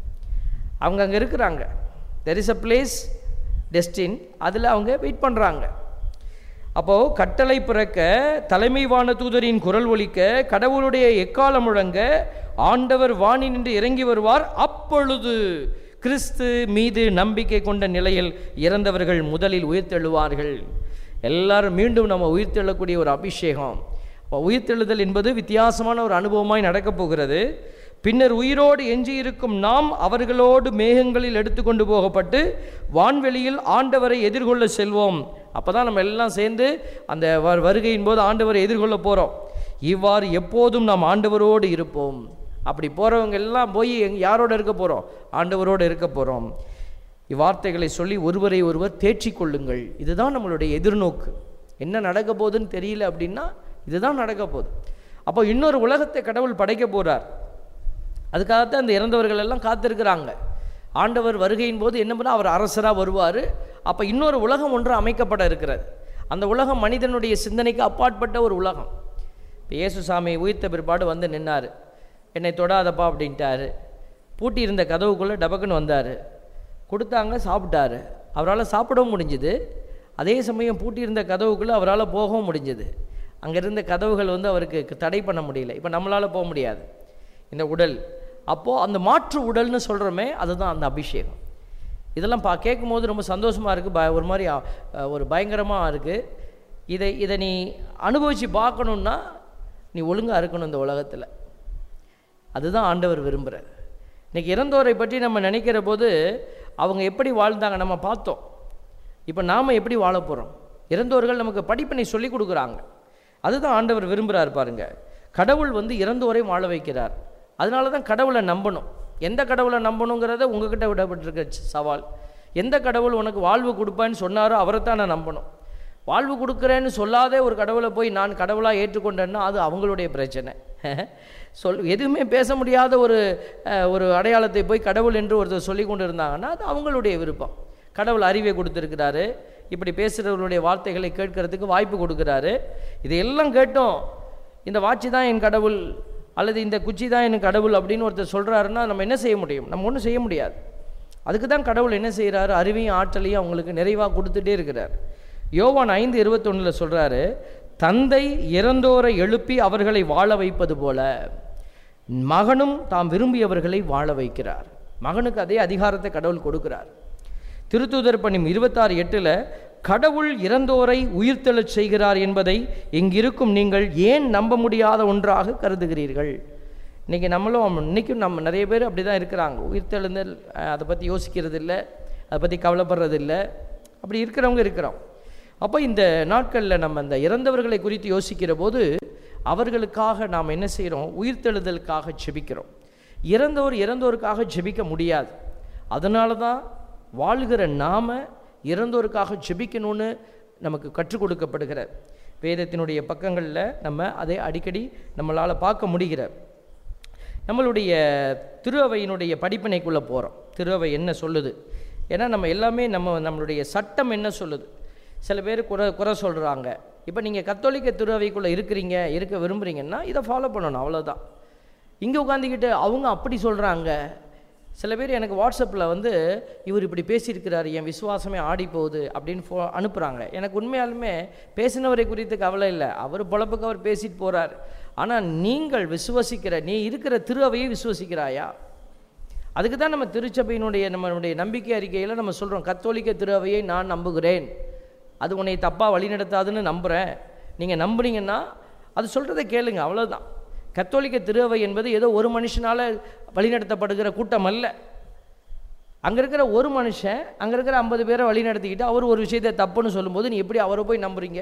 அவங்க அங்கே இருக்கிறாங்க there is a place destined அதில் அவங்க வெயிட் பண்ணுறாங்க அப்போது கட்டளை பிறக்க தலைமை வான தூதரின் குரல் ஒலிக்க கடவுளுடைய எக்காலம் முழங்க ஆண்டவர் வானி நின்று இறங்கி வருவார் அப்பொழுது கிறிஸ்து மீது நம்பிக்கை கொண்ட நிலையில் இறந்தவர்கள் முதலில் உயிர்த்தெழுவார்கள் எல்லாரும் மீண்டும் நம்ம உயிர்த்தெழக்கூடிய ஒரு அபிஷேகம் அப்போ உயிர்த்தெழுதல் என்பது வித்தியாசமான ஒரு அனுபவமாய் நடக்கப் போகிறது பின்னர் உயிரோடு எஞ்சியிருக்கும் நாம் அவர்களோடு மேகங்களில் எடுத்துக்கொண்டு போகப்பட்டு வான்வெளியில் ஆண்டவரை எதிர்கொள்ள செல்வோம் அப்போ தான் நம்ம எல்லாம் சேர்ந்து அந்த வ- வருகையின் போது ஆண்டவரை எதிர்கொள்ள போகிறோம் இவ்வாறு எப்போதும் நாம் ஆண்டவரோடு இருப்போம் அப்படி போகிறவங்க எல்லாம் போய் எங் யாரோட இருக்க போகிறோம் ஆண்டவரோடு இருக்க போகிறோம் இவ்வார்த்தைகளை சொல்லி ஒருவரை ஒருவர் தேற்றிக் கொள்ளுங்கள் இதுதான் நம்மளுடைய எதிர்நோக்கு என்ன நடக்க போகுதுன்னு தெரியல அப்படின்னா இதுதான் நடக்க போகுது அப்போ இன்னொரு உலகத்தை கடவுள் படைக்க போகிறார் அதுக்காகத்தான் அந்த இறந்தவர்கள் எல்லாம் காத்திருக்கிறாங்க ஆண்டவர் வருகையின் போது என்ன பண்ண அவர் அரசராக வருவார் அப்போ இன்னொரு உலகம் ஒன்று அமைக்கப்பட இருக்கிறது அந்த உலகம் மனிதனுடைய சிந்தனைக்கு அப்பாற்பட்ட ஒரு உலகம் இப்போ இயேசு சாமி உயிர்த்த பிற்பாடு வந்து நின்னார் என்னை தொடாதப்பா அப்படின்ட்டாரு பூட்டி இருந்த கதவுக்குள்ளே டபக்குன்னு வந்தார் கொடுத்தாங்க சாப்பிட்டாரு அவரால் சாப்பிடவும் முடிஞ்சுது அதே சமயம் பூட்டி இருந்த கதவுக்குள்ளே அவரால் போகவும் முடிஞ்சுது அங்கே இருந்த கதவுகள் வந்து அவருக்கு தடை பண்ண முடியல இப்போ நம்மளால் போக முடியாது இந்த உடல் அப்போது அந்த மாற்று உடல்னு சொல்கிறோமே அதுதான் அந்த அபிஷேகம் இதெல்லாம் பா கேட்கும்போது ரொம்ப சந்தோஷமாக இருக்குது ப ஒரு மாதிரி அ, ஒரு பயங்கரமாக இருக்குது இதை இதை நீ அனுபவித்து பார்க்கணுன்னா நீ ஒழுங்காக இருக்கணும் இந்த உலகத்தில் அதுதான் ஆண்டவர் விரும்புகிறார் இன்னைக்கு இறந்தோரை பற்றி நம்ம நினைக்கிற போது அவங்க எப்படி வாழ்ந்தாங்க நம்ம பார்த்தோம் இப்போ நாம் எப்படி வாழ போகிறோம் இறந்தோர்கள் நமக்கு படிப்பினை சொல்லி கொடுக்குறாங்க அதுதான் ஆண்டவர் விரும்புகிறார் பாருங்க கடவுள் வந்து இறந்தோரை வாழ வைக்கிறார் அதனால தான் கடவுளை நம்பணும் எந்த கடவுளை நம்பணுங்கிறத உங்ககிட்ட விடப்பட்டிருக்க சவால் எந்த கடவுள் உனக்கு வாழ்வு கொடுப்பேன்னு சொன்னாரோ அவரை தான் நான் நம்பணும் வாழ்வு கொடுக்குறேன்னு சொல்லாதே ஒரு கடவுளை போய் நான் கடவுளாக ஏற்றுக்கொண்டேன்னா அது அவங்களுடைய பிரச்சனை சொல் எதுவுமே பேச முடியாத ஒரு அஹ், ஒரு அடையாளத்தை போய் கடவுள் என்று ஒருத்தர் சொல்லி கொண்டு இருந்தாங்கன்னா அது அவங்களுடைய விருப்பம் கடவுள் அறிவை கொடுத்துருக்கிறாரு இப்படி பேசுகிறவர்களுடைய வார்த்தைகளை கேட்கறதுக்கு வாய்ப்பு கொடுக்குறாரு இதையெல்லாம் கேட்டோம் இந்த வாட்சி தான் என் கடவுள் அல்லது இந்த குச்சி தான் என் கடவுள் அப்படின்னு ஒருத்தர் சொல்கிறாருன்னா நம்ம என்ன செய்ய முடியும் நம்ம ஒன்றும் செய்ய முடியாது அதுக்கு தான் கடவுள் என்ன செய்கிறாரு அறிவையும் ஆற்றலையும் அவங்களுக்கு நிறைவாக கொடுத்துட்டே இருக்கிறார் யோவான் ஐந்து இருபத்தொன்னில் சொல்கிறாரு தந்தை இறந்தோரை எழுப்பி அவர்களை வாழ வைப்பது போல மகனும் தாம் விரும்பியவர்களை வாழ வைக்கிறார் மகனுக்கு அதே அதிகாரத்தை கடவுள் கொடுக்கிறார் திருத்தூதர் பணி இருபத்தாறு எட்டில் கடவுள் இறந்தோரை உயிர்த்தெழச் செய்கிறார் என்பதை இங்கிருக்கும் நீங்கள் ஏன் நம்ப முடியாத ஒன்றாக கருதுகிறீர்கள் இன்றைக்கி நம்மளும் இன்றைக்கும் நம்ம நிறைய பேர் அப்படி தான் இருக்கிறாங்க உயிர்த்தெழுந்தல் அஹ், அதை பற்றி யோசிக்கிறது இல்லை அதை பற்றி கவலைப்படுறது இல்லை அப்படி இருக்கிறவங்க இருக்கிறோம் அப்போ இந்த நாட்களில் நம்ம இந்த இறந்தவர்களை குறித்து யோசிக்கிற போது அவர்களுக்காக நாம் என்ன செய்கிறோம் உயிர்த்தெழுதலுக்காக ஜெபிக்கிறோம் இறந்தோர் இறந்தோருக்காக ஜெபிக்க முடியாது அதனால தான் வாழ்கிற நாம இறந்தோருக்காக ஜெபிக்கணும்னு நமக்கு கற்றுக் கொடுக்கப்படுகிற வேதத்தினுடைய பக்கங்களில் நம்ம அதை அடிக்கடி நம்மளால் பார்க்க முடிகிற நம்மளுடைய திரு அவையினுடைய படிப்பினைக்குள்ளே போகிறோம் திரு அவை என்ன சொல்லுது ஏன்னா நம்ம எல்லாமே நம்ம நம்மளுடைய சட்டம் என்ன சொல்லுது சில பேர் குறை குறை சொல்கிறாங்க இப்போ நீங்கள் கத்தோலிக்க திரு அவைக்குள்ளே இருக்கிறீங்க இருக்க விரும்புகிறீங்கன்னா இதை ஃபாலோ பண்ணணும் அவ்வளோதான் இங்கே உட்காந்துக்கிட்டு அவங்க அப்படி சொல்கிறாங்க சில பேர் எனக்கு வாட்ஸ்அப்பில் வந்து இவர் இப்படி பேசியிருக்கிறாரு என் விசுவாசமே ஆடி போகுது அப்படின்னு ஃபோ அனுப்புகிறாங்க எனக்கு உண்மையாலுமே பேசினவரை குறித்து கவலை இல்லை அவர் பொழப்புக்கு அவர் பேசிட்டு போகிறார் ஆனால் நீங்கள் விசுவசிக்கிற நீ இருக்கிற திரு அவையை விசுவசிக்கிறாயா அதுக்கு தான் நம்ம திருச்சபையினுடைய நம்மளுடைய நம்பிக்கை அறிக்கையில் நம்ம சொல்கிறோம் கத்தோலிக்க திருவையை நான் நம்புகிறேன் அது உன்னை தப்பாக வழிநடத்தாதுன்னு நம்புகிறேன் நீங்கள் நம்புனீங்கன்னா அது சொல்கிறத கேளுங்க அவ்வளோதான் கத்தோலிக்க திருவை என்பது ஏதோ ஒரு மனுஷனால் வழிநடத்தப்படுகிற கூட்டம் அல்ல அங்கே இருக்கிற ஒரு மனுஷன் அங்கே இருக்கிற ஐம்பது பேரை வழி நடத்திக்கிட்டு அவர் ஒரு விஷயத்தை தப்புன்னு சொல்லும்போது நீ எப்படி அவரை போய் நம்புறீங்க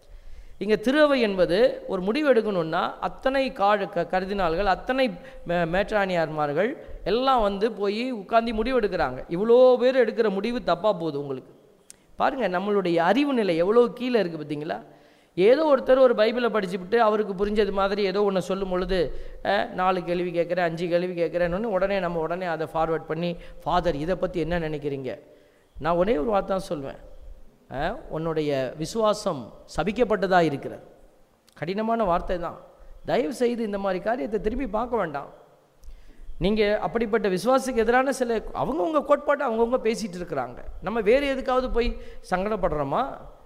இங்கே திருவை என்பது ஒரு முடிவு எடுக்கணும்னா அத்தனை காடு க கருதினாள்கள் அத்தனை மே- மேற்றாணியார்மார்கள் எல்லாம் வந்து போய் உட்காந்து முடிவு எடுக்கிறாங்க இவ்வளோ பேர் எடுக்கிற முடிவு தப்பாக போகுது உங்களுக்கு பாருங்கள் நம்மளுடைய அறிவு நிலை எவ்வளோ கீழே இருக்குது பார்த்தீங்களா ஏதோ ஒருத்தர் ஒரு பைபிளை படிச்சுவிட்டு அவருக்கு புரிஞ்சது மாதிரி ஏதோ ஒன்று சொல்லும் பொழுது அஹ், நாலு கேள்வி கேட்குறேன் அஞ்சு கேள்வி கேட்குறேன்னு உடனே நம்ம உடனே அதை ஃபார்வர்ட் பண்ணி ஃபாதர் இதை பற்றி என்ன நினைக்கிறீங்க நான் ஒரே ஒரு வார்த்தை தான் சொல்வேன் அஹ், உன்னுடைய விசுவாசம் சபிக்கப்பட்டதாக இருக்கிறது கடினமான வார்த்தை தான் தயவு செய்து இந்த மாதிரி காரியத்தை திரும்பி பார்க்க வேண்டாம் நீங்கள் அப்படிப்பட்ட விசுவாசத்துக்கு எதிரான சில அவங்கவுங்க கோட்பாட்டை அவங்கவுங்க பேசிகிட்டு இருக்கிறாங்க நம்ம வேறு எதுக்காவது போய் சங்கடப்படுறோமா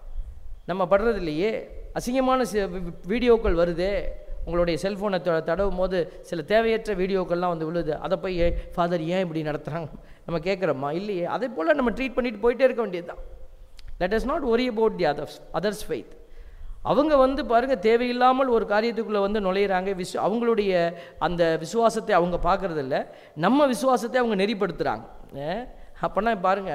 நம்ம படுறது இல்லையே அசிங்கமான சி வி- வீடியோக்கள் வருதே உங்களுடைய செல்ஃபோனை த தடவும் போது சில தேவையற்ற வீடியோக்கள்லாம் வந்து விழுது அதை போய் ஃபாதர் ஏன் இப்படி நடத்துகிறாங்க நம்ம கேட்குறோமா இல்லையே அதே போல் நம்ம ட்ரீட் பண்ணிட்டு போயிட்டே இருக்க வேண்டியது தான் let us not worry about the others others faith அவங்க வந்து பாருங்க தேவையில்லாமல் ஒரு காரியத்துக்குள்ளே வந்து நுழையிறாங்க விஸ் அவங்களுடைய அந்த விசுவாசத்தை அவங்க பார்க்கறது இல்ல நம்ம விசுவாசத்தை அவங்க நெறிப்படுத்துகிறாங்க அப்போனா பாருங்க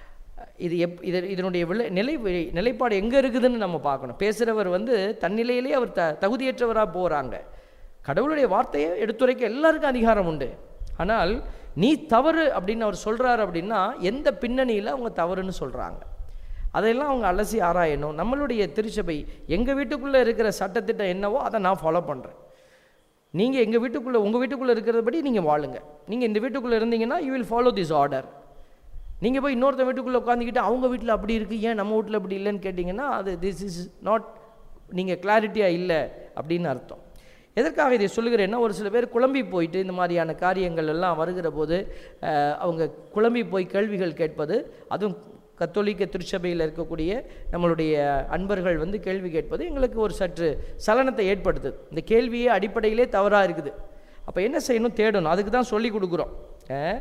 இது எப் இது இதனுடைய விளை நிலை நிலைப்பாடு எங்கே இருக்குதுன்னு நம்ம பார்க்கணும் பேசுகிறவர் வந்து தன்னிலையிலே அவர் த தகுதியற்றவராக போகிறாங்க கடவுளுடைய வார்த்தையை எடுத்துரைக்க எல்லாருக்கும் அதிகாரம் உண்டு ஆனால் நீ தவறு அப்படின்னு அவர் சொல்கிறாரு அப்படின்னா எந்த பின்னணியில் அவங்க தவறுன்னு சொல்கிறாங்க அதையெல்லாம் அவங்க அலசி ஆராயணும் நம்மளுடைய திருச்சபை எங்கள் வீட்டுக்குள்ளே இருக்கிற சட்டத்திட்டம் என்னவோ அதை நான் ஃபாலோ பண்ணுறேன் நீங்கள் எங்கள் வீட்டுக்குள்ளே உங்கள் வீட்டுக்குள்ளே இருக்கிறபடி நீங்கள் வாழுங்க நீங்கள் இந்த வீட்டுக்குள்ளே இருந்தீங்கன்னா you will follow this order நீங்கள் போய் இன்னொருத்த வீட்டுக்குள்ளே உட்காந்துக்கிட்டு அவங்க வீட்டில் அப்படி இருக்குது ஏன் நம்ம வீட்டில் அப்படி இல்லைன்னு கேட்டிங்கன்னா அது திஸ் இஸ் நாட் நீங்கள் கிளாரிட்டியாக இல்லை அப்படின்னு அர்த்தம் எதற்காக இதை சொல்லுகிறேன்னா ஒரு சில பேர் குழம்பி போயிட்டு இந்த மாதிரியான காரியங்கள் எல்லாம் வருகிற போது அஹ், அவங்க குழம்பி போய் கேள்விகள் கேட்பது அதுவும் கத்தோலிக்க திருச்சபையில் இருக்கக்கூடிய நம்மளுடைய அன்பர்கள் வந்து கேள்வி கேட்பது எங்களுக்கு ஒரு சற்று சலனத்தை ஏற்படுத்துது இந்த கேள்வியே அடிப்படையிலே தவறாக இருக்குது அப்போ என்ன செய்யணும் தேடணும் அதுக்கு தான் சொல்லி கொடுக்குறோம் அஹ்,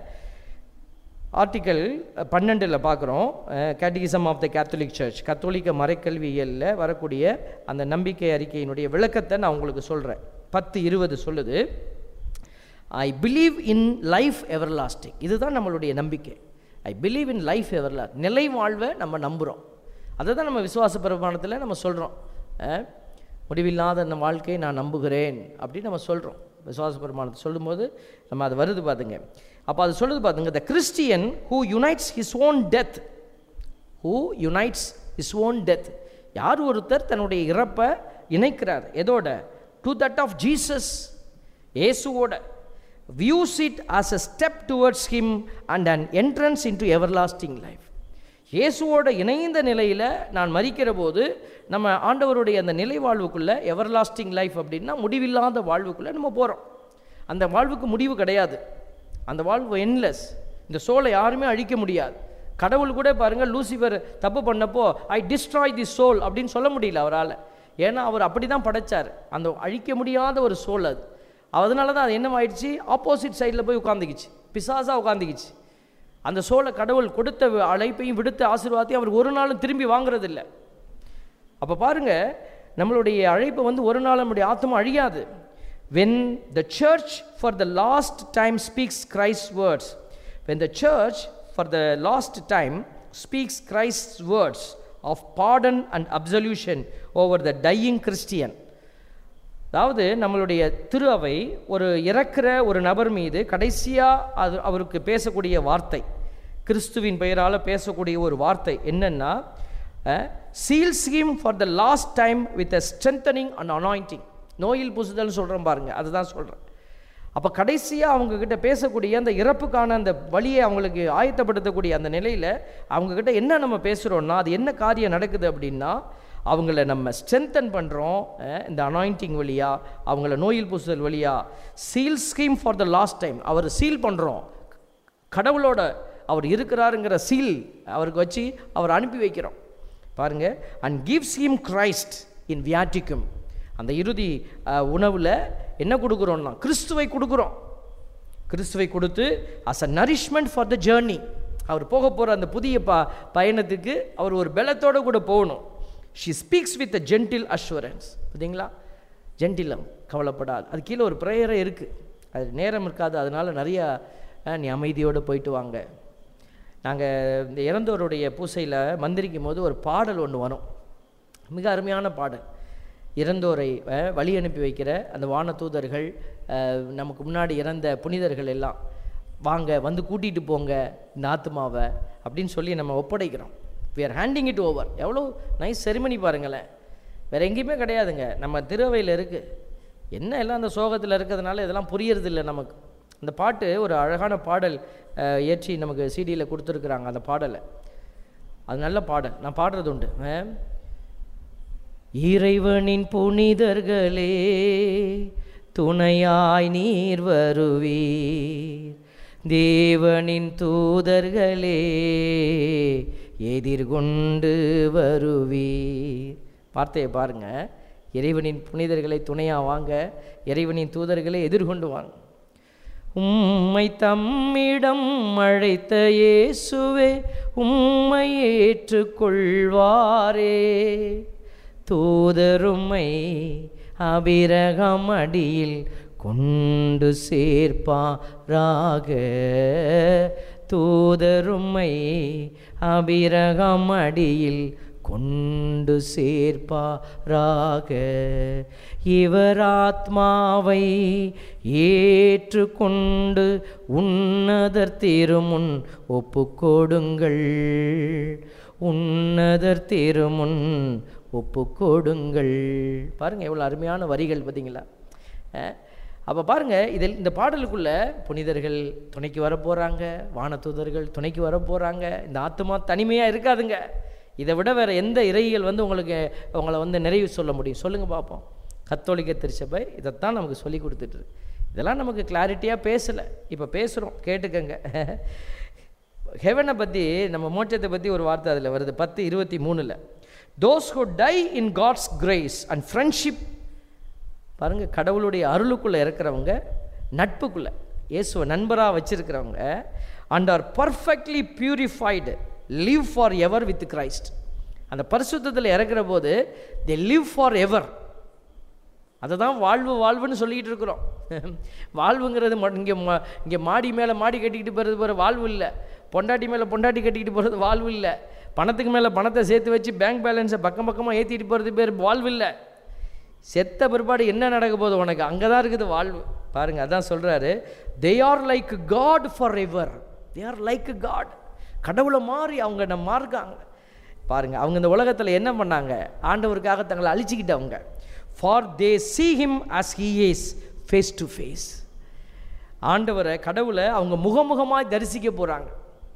ஆர்டிக்கல் பன்னெண்டில் பார்க்குறோம் catechism of the Catholic Church கத்தோலிக்க மறைக்கல்வியலில் வரக்கூடிய அந்த நம்பிக்கை அறிக்கையினுடைய விளக்கத்தை நான் உங்களுக்கு சொல்கிறேன் பத்து இருபது சொல்லுது I believe in life everlasting இதுதான் நம்மளுடைய நம்பிக்கை ஐ பிலீவ் இன் லைஃப் எவர்லாஸ்ட் நிலை வாழ்வை நம்ம நம்புகிறோம் அதை தான் நம்ம விசுவாச பிரமாணத்தில் நம்ம சொல்கிறோம் முடிவில்லாத அந்த வாழ்க்கையை நான் நம்புகிறேன் அப்படின்னு நம்ம சொல்கிறோம் விசுவாச பிரமாணத்தை சொல்லும்போது நம்ம அது வருது பாருங்க அப்போ அது சொல்லுது பாருங்க the Christian who unites his own death who unites is own death யார் ஒருத்தர் தன்னுடைய இறப்பை இணைக்கிறார் எதோட டு தட் ஆஃப் ஜீசஸ் இயேசுவோட views it as a step towards him and an entrance into everlasting life இயேசுவோட இணைந்த நிலையில் நான் மறிக்கிற போது நம்ம ஆண்டவருடைய அந்த நிலை வாழ்வுக்குள்ளே எவர்லாஸ்டிங் லைஃப் அப்படின்னா முடிவில்லாத வாழ்வுக்குள்ளே நம்ம போகிறோம் அந்த வாழ்வுக்கு முடிவு கிடையாது அந்த வாழ்வு என்லெஸ் இந்த சோலை யாருமே அழிக்க முடியாது கடவுள் கூட பாருங்கள் லூசிஃபர் தப்பு பண்ணப்போ ஐ டிஸ்ட்ராய் தி சோல் அப்படின்னு சொல்ல முடியல அவரால் ஏன்னா அவர் அப்படி தான் படைச்சார் அந்த அழிக்க முடியாத ஒரு சோல் அது அதனால தான் அது என்னவாயிடுச்சு ஆப்போசிட் சைடில் போய் உட்காந்துக்கிச்சு பிசாசாக உட்காந்துக்கிச்சு அந்த சோலை கடவுள் கொடுத்த அழைப்பையும் விடுத்த ஆசீர்வாதத்தையும் அவர் ஒரு நாளும் திரும்பி வாங்குறதில்ல அப்போ பாருங்க நம்மளுடைய அழைப்பு வந்து ஒரு நாள் நம்முடைய ஆத்மா அழியாது when the church for the last time speaks Christ words when the church for the last time speaks Christ words of pardon and absolution over the dying Christian அதாவது நம்மளுடைய திரு அவை ஒரு இறக்கிற ஒரு நபர் மீது கடைசியாக அது அவருக்கு பேசக்கூடிய வார்த்தை கிறிஸ்துவின் பெயரால் பேசக்கூடிய ஒரு வார்த்தை என்னன்னா seals him for the last time with a strengthening and anointing நோயில் புசுதல் சொல்கிறேன் பாருங்க அதுதான் சொல்கிறேன் அப்போ கடைசியாக அவங்கக்கிட்ட பேசக்கூடிய அந்த இறப்புக்கான அந்த வழியை அவங்களுக்கு ஆயத்தப்படுத்தக்கூடிய அந்த நிலையில் அவங்கக்கிட்ட என்ன நம்ம பேசுகிறோன்னா அது என்ன காரியம் நடக்குது அப்படின்னா அவங்கள நம்ம ஸ்ட்ரென்தன் பண்ணுறோம் இந்த அனாயிண்டிங் வழியாக அவங்கள நோயில் பூசுதல் வழியாக சீல் ஸ்கீம் ஃபார் த லாஸ்ட் டைம் அவர் சீல் பண்ணுறோம் கடவுளோட அவர் இருக்கிறாருங்கிற சீல் அவருக்கு வச்சு அவர் அனுப்பி வைக்கிறோம் பாருங்க and gives him Christ in viaticum அந்த இறுதி உணவில் என்ன கொடுக்குறோம்னா கிறிஸ்துவை கொடுக்குறோம் கிறிஸ்துவை கொடுத்து as a nourishment for the journey அவர் போக போகிற அந்த புதிய ப பயணத்துக்கு அவர் ஒரு பலத்தோடு கூட போகணும் she speaks with a gentle assurance பார்த்தீங்களா ஜென்டிலம் கவலைப்படாது அது கீழே ஒரு ப்ரேயரே இருக்குது அது நேரம் இருக்காது அதனால் நிறையா அஹ், நீ அமைதியோடு போயிட்டு வாங்க நாங்கள் இந்த இறந்தோருடைய பூசையில் மந்திரிக்கும் போது ஒரு பாடல் ஒன்று வரும் மிக அருமையான பாடல் இறந்தோரை அஹ், வழி அனுப்பி வைக்கிற அந்த வான தூதர்கள் அஹ், நமக்கு முன்னாடி இறந்த புனிதர்கள் எல்லாம் வாங்க வந்து கூட்டிகிட்டு போங்க இந்த ஆத்மாவை அப்படின்னு சொல்லி நம்ம ஒப்படைக்கிறோம் we are handing it over எவ்வளோ நைஸ் செரிமனி பாருங்களேன் வேறு எங்கேயுமே கிடையாதுங்க நம்ம திருவையில் இருக்குது என்ன எல்லாம் அந்த சோகத்தில் இருக்கிறதுனால இதெல்லாம் புரியறதில்ல நமக்கு அந்த பாட்டு ஒரு அழகான பாடல் அஹ், இயற்றி நமக்கு சிடியில் கொடுத்துருக்குறாங்க அந்த பாடலை அது நல்ல பாடல் நான் பாடுறது உண்டு அஹ். இறைவனின் புனிதர்களே துணையாய் நீர் வருவீர் தேவனின் தூதர்களே எதிர்கொண்டு வருவீர் வார்த்தையை பாருங்க இறைவனின் புனிதர்களை துணையா வாங்க இறைவனின் தூதர்களை எதிர்கொண்டு வாங்க உம்மை தம்மிடம் அழைத்த இயேசுவே உம்மை ஏற்றுக்கொள்வாரே தூதருமை அபிரகம் அடியில் கொண்டு சேர்ப்பாராக தூதருமை அபிரகம் அடியில் கொண்டு சேர்ப்பாராக இவர் ஆத்மாவை ஏற்றுக்கொண்டு உன்னதர் திருமுன் ஒப்புக்கொடுங்கள் உன்னதர் திருமுன் ஒப்புக்கொடுங்கள் பாருங்க எவ்வளோ அருமையான வரிகள் பார்த்தீங்களா அப்போ பாருங்க இதில் இந்த பாடலுக்குள்ள புனிதர்கள் துணைக்கு வர போகிறாங்க வானதூதர்கள் துணைக்கு வர போகிறாங்க இந்த ஆத்மா தனிமையாக இருக்காதுங்க இதை விட வேற எந்த இறையியல் வந்து உங்களுக்கு உங்களை வந்து நிறைவு சொல்ல முடியும் சொல்லுங்கள் பார்ப்போம் கத்தோலிக்க திருச்சபை இதைத்தான் நமக்கு சொல்லி கொடுத்துட்டு இருக்கு. இதெல்லாம் நமக்கு கிளாரிட்டியாக பேசலை இப்போ பேசுகிறோம் கேட்டுக்கங்க ஹெவனை பற்றி நம்ம மோட்சத்தை பற்றி ஒரு வார்த்தை அதில் வருது பத்து இருபத்தி மூணில் those who die in God's grace and friendship பாருங்க கடவுளுடைய அருளுக்குள்ளே இருக்கிறவங்க நட்புக்குள்ளே இயேசுவை நண்பராக வச்சிருக்கிறவங்க and are perfectly purified live for ever with Christ அந்த பரிசுத்தத்தில் இறக்குற போது தே லிவ் ஃபார் எவர் அதை தான் வாழ்வு வாழ்வுன்னு சொல்லிக்கிட்டு இருக்கிறோம் வாழ்வுங்கிறது இங்கே இங்கே மாடி மேலே மாடி கட்டிக்கிட்டு போகிறது போகிற வாழ்வு இல்லை பொண்டாட்டி மேலே பொண்டாட்டி கட்டிக்கிட்டு போகிறது வாழ்வு இல்லை பணத்துக்கு மேலே பணத்தை சேர்த்து வச்சு பேங்க் பேலன்ஸை பக்கம் பக்கமாக ஏற்றிட்டு போகிறது பேர் வாழ்வு இல்லை செத்த பிற்பாடு என்ன நடக்க போகுது உனக்கு அங்கே தான் இருக்குது வாழ்வு பாருங்க அதான் சொல்கிறாரு they are like God for ever they are like God கடவுளை மாறி அவங்க நம்ம மாறுக்காங்க பாருங்க அவங்க இந்த உலகத்தில் என்ன பண்ணாங்க ஆண்டவருக்காக தங்களை அழிச்சிக்கிட்டவங்க for they see him as he is face to face ஆண்டவரை கடவுளை அவங்க முகமுகமாய் தரிசிக்க போகிறாங்க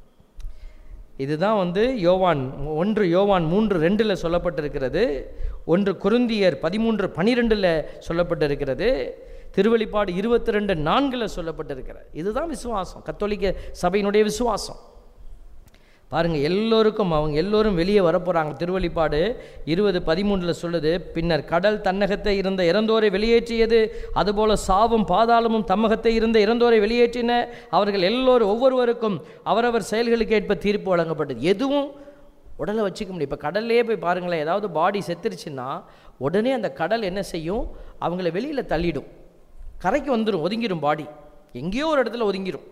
இதுதான் வந்து யோவான் ஒன்று யோவான் மூன்று ரெண்டில் சொல்லப்பட்டிருக்கிறது ஒன்று குருந்தியர் பதிமூன்று பனிரெண்டில் சொல்லப்பட்டிருக்கிறது திருவெளிப்பாடு இருபத்தி ரெண்டு நான்கில் சொல்லப்பட்டிருக்கிறது இதுதான் விசுவாசம் கத்தோலிக்க சபையினுடைய விசுவாசம் பாருங்க எல்லோருக்கும் அவங்க எல்லோரும் வெளியே வரப்போகிறாங்க திருவெளிப்பாடு இருபது பதிமூன்றில் சொல்லுது பின்னர் கடல் தன்னகத்தை இருந்த இறந்தோரை வெளியேற்றியது அதுபோல சாவும் பாதாளமும் தம்மகத்தை இருந்த இறந்தோரை வெளியேற்றின அவர்கள் எல்லோரும் ஒவ்வொருவருக்கும் அவரவர் செயல்களுக்கு ஏற்ப தீர்ப்பு வழங்கப்பட்டது எதுவும் உடலை வச்சுக்க முடியும் இப்போ கடல்லையே போய் பாருங்களேன் ஏதாவது பாடி செத்துருச்சுன்னா உடனே அந்த கடல் என்ன செய்யும் அவங்கள வெளியில் தள்ளிடும் கரைக்கு வந்துடும் ஒதுங்கிடும் பாடி எங்கேயோ ஒரு இடத்துல ஒதுங்கிடும்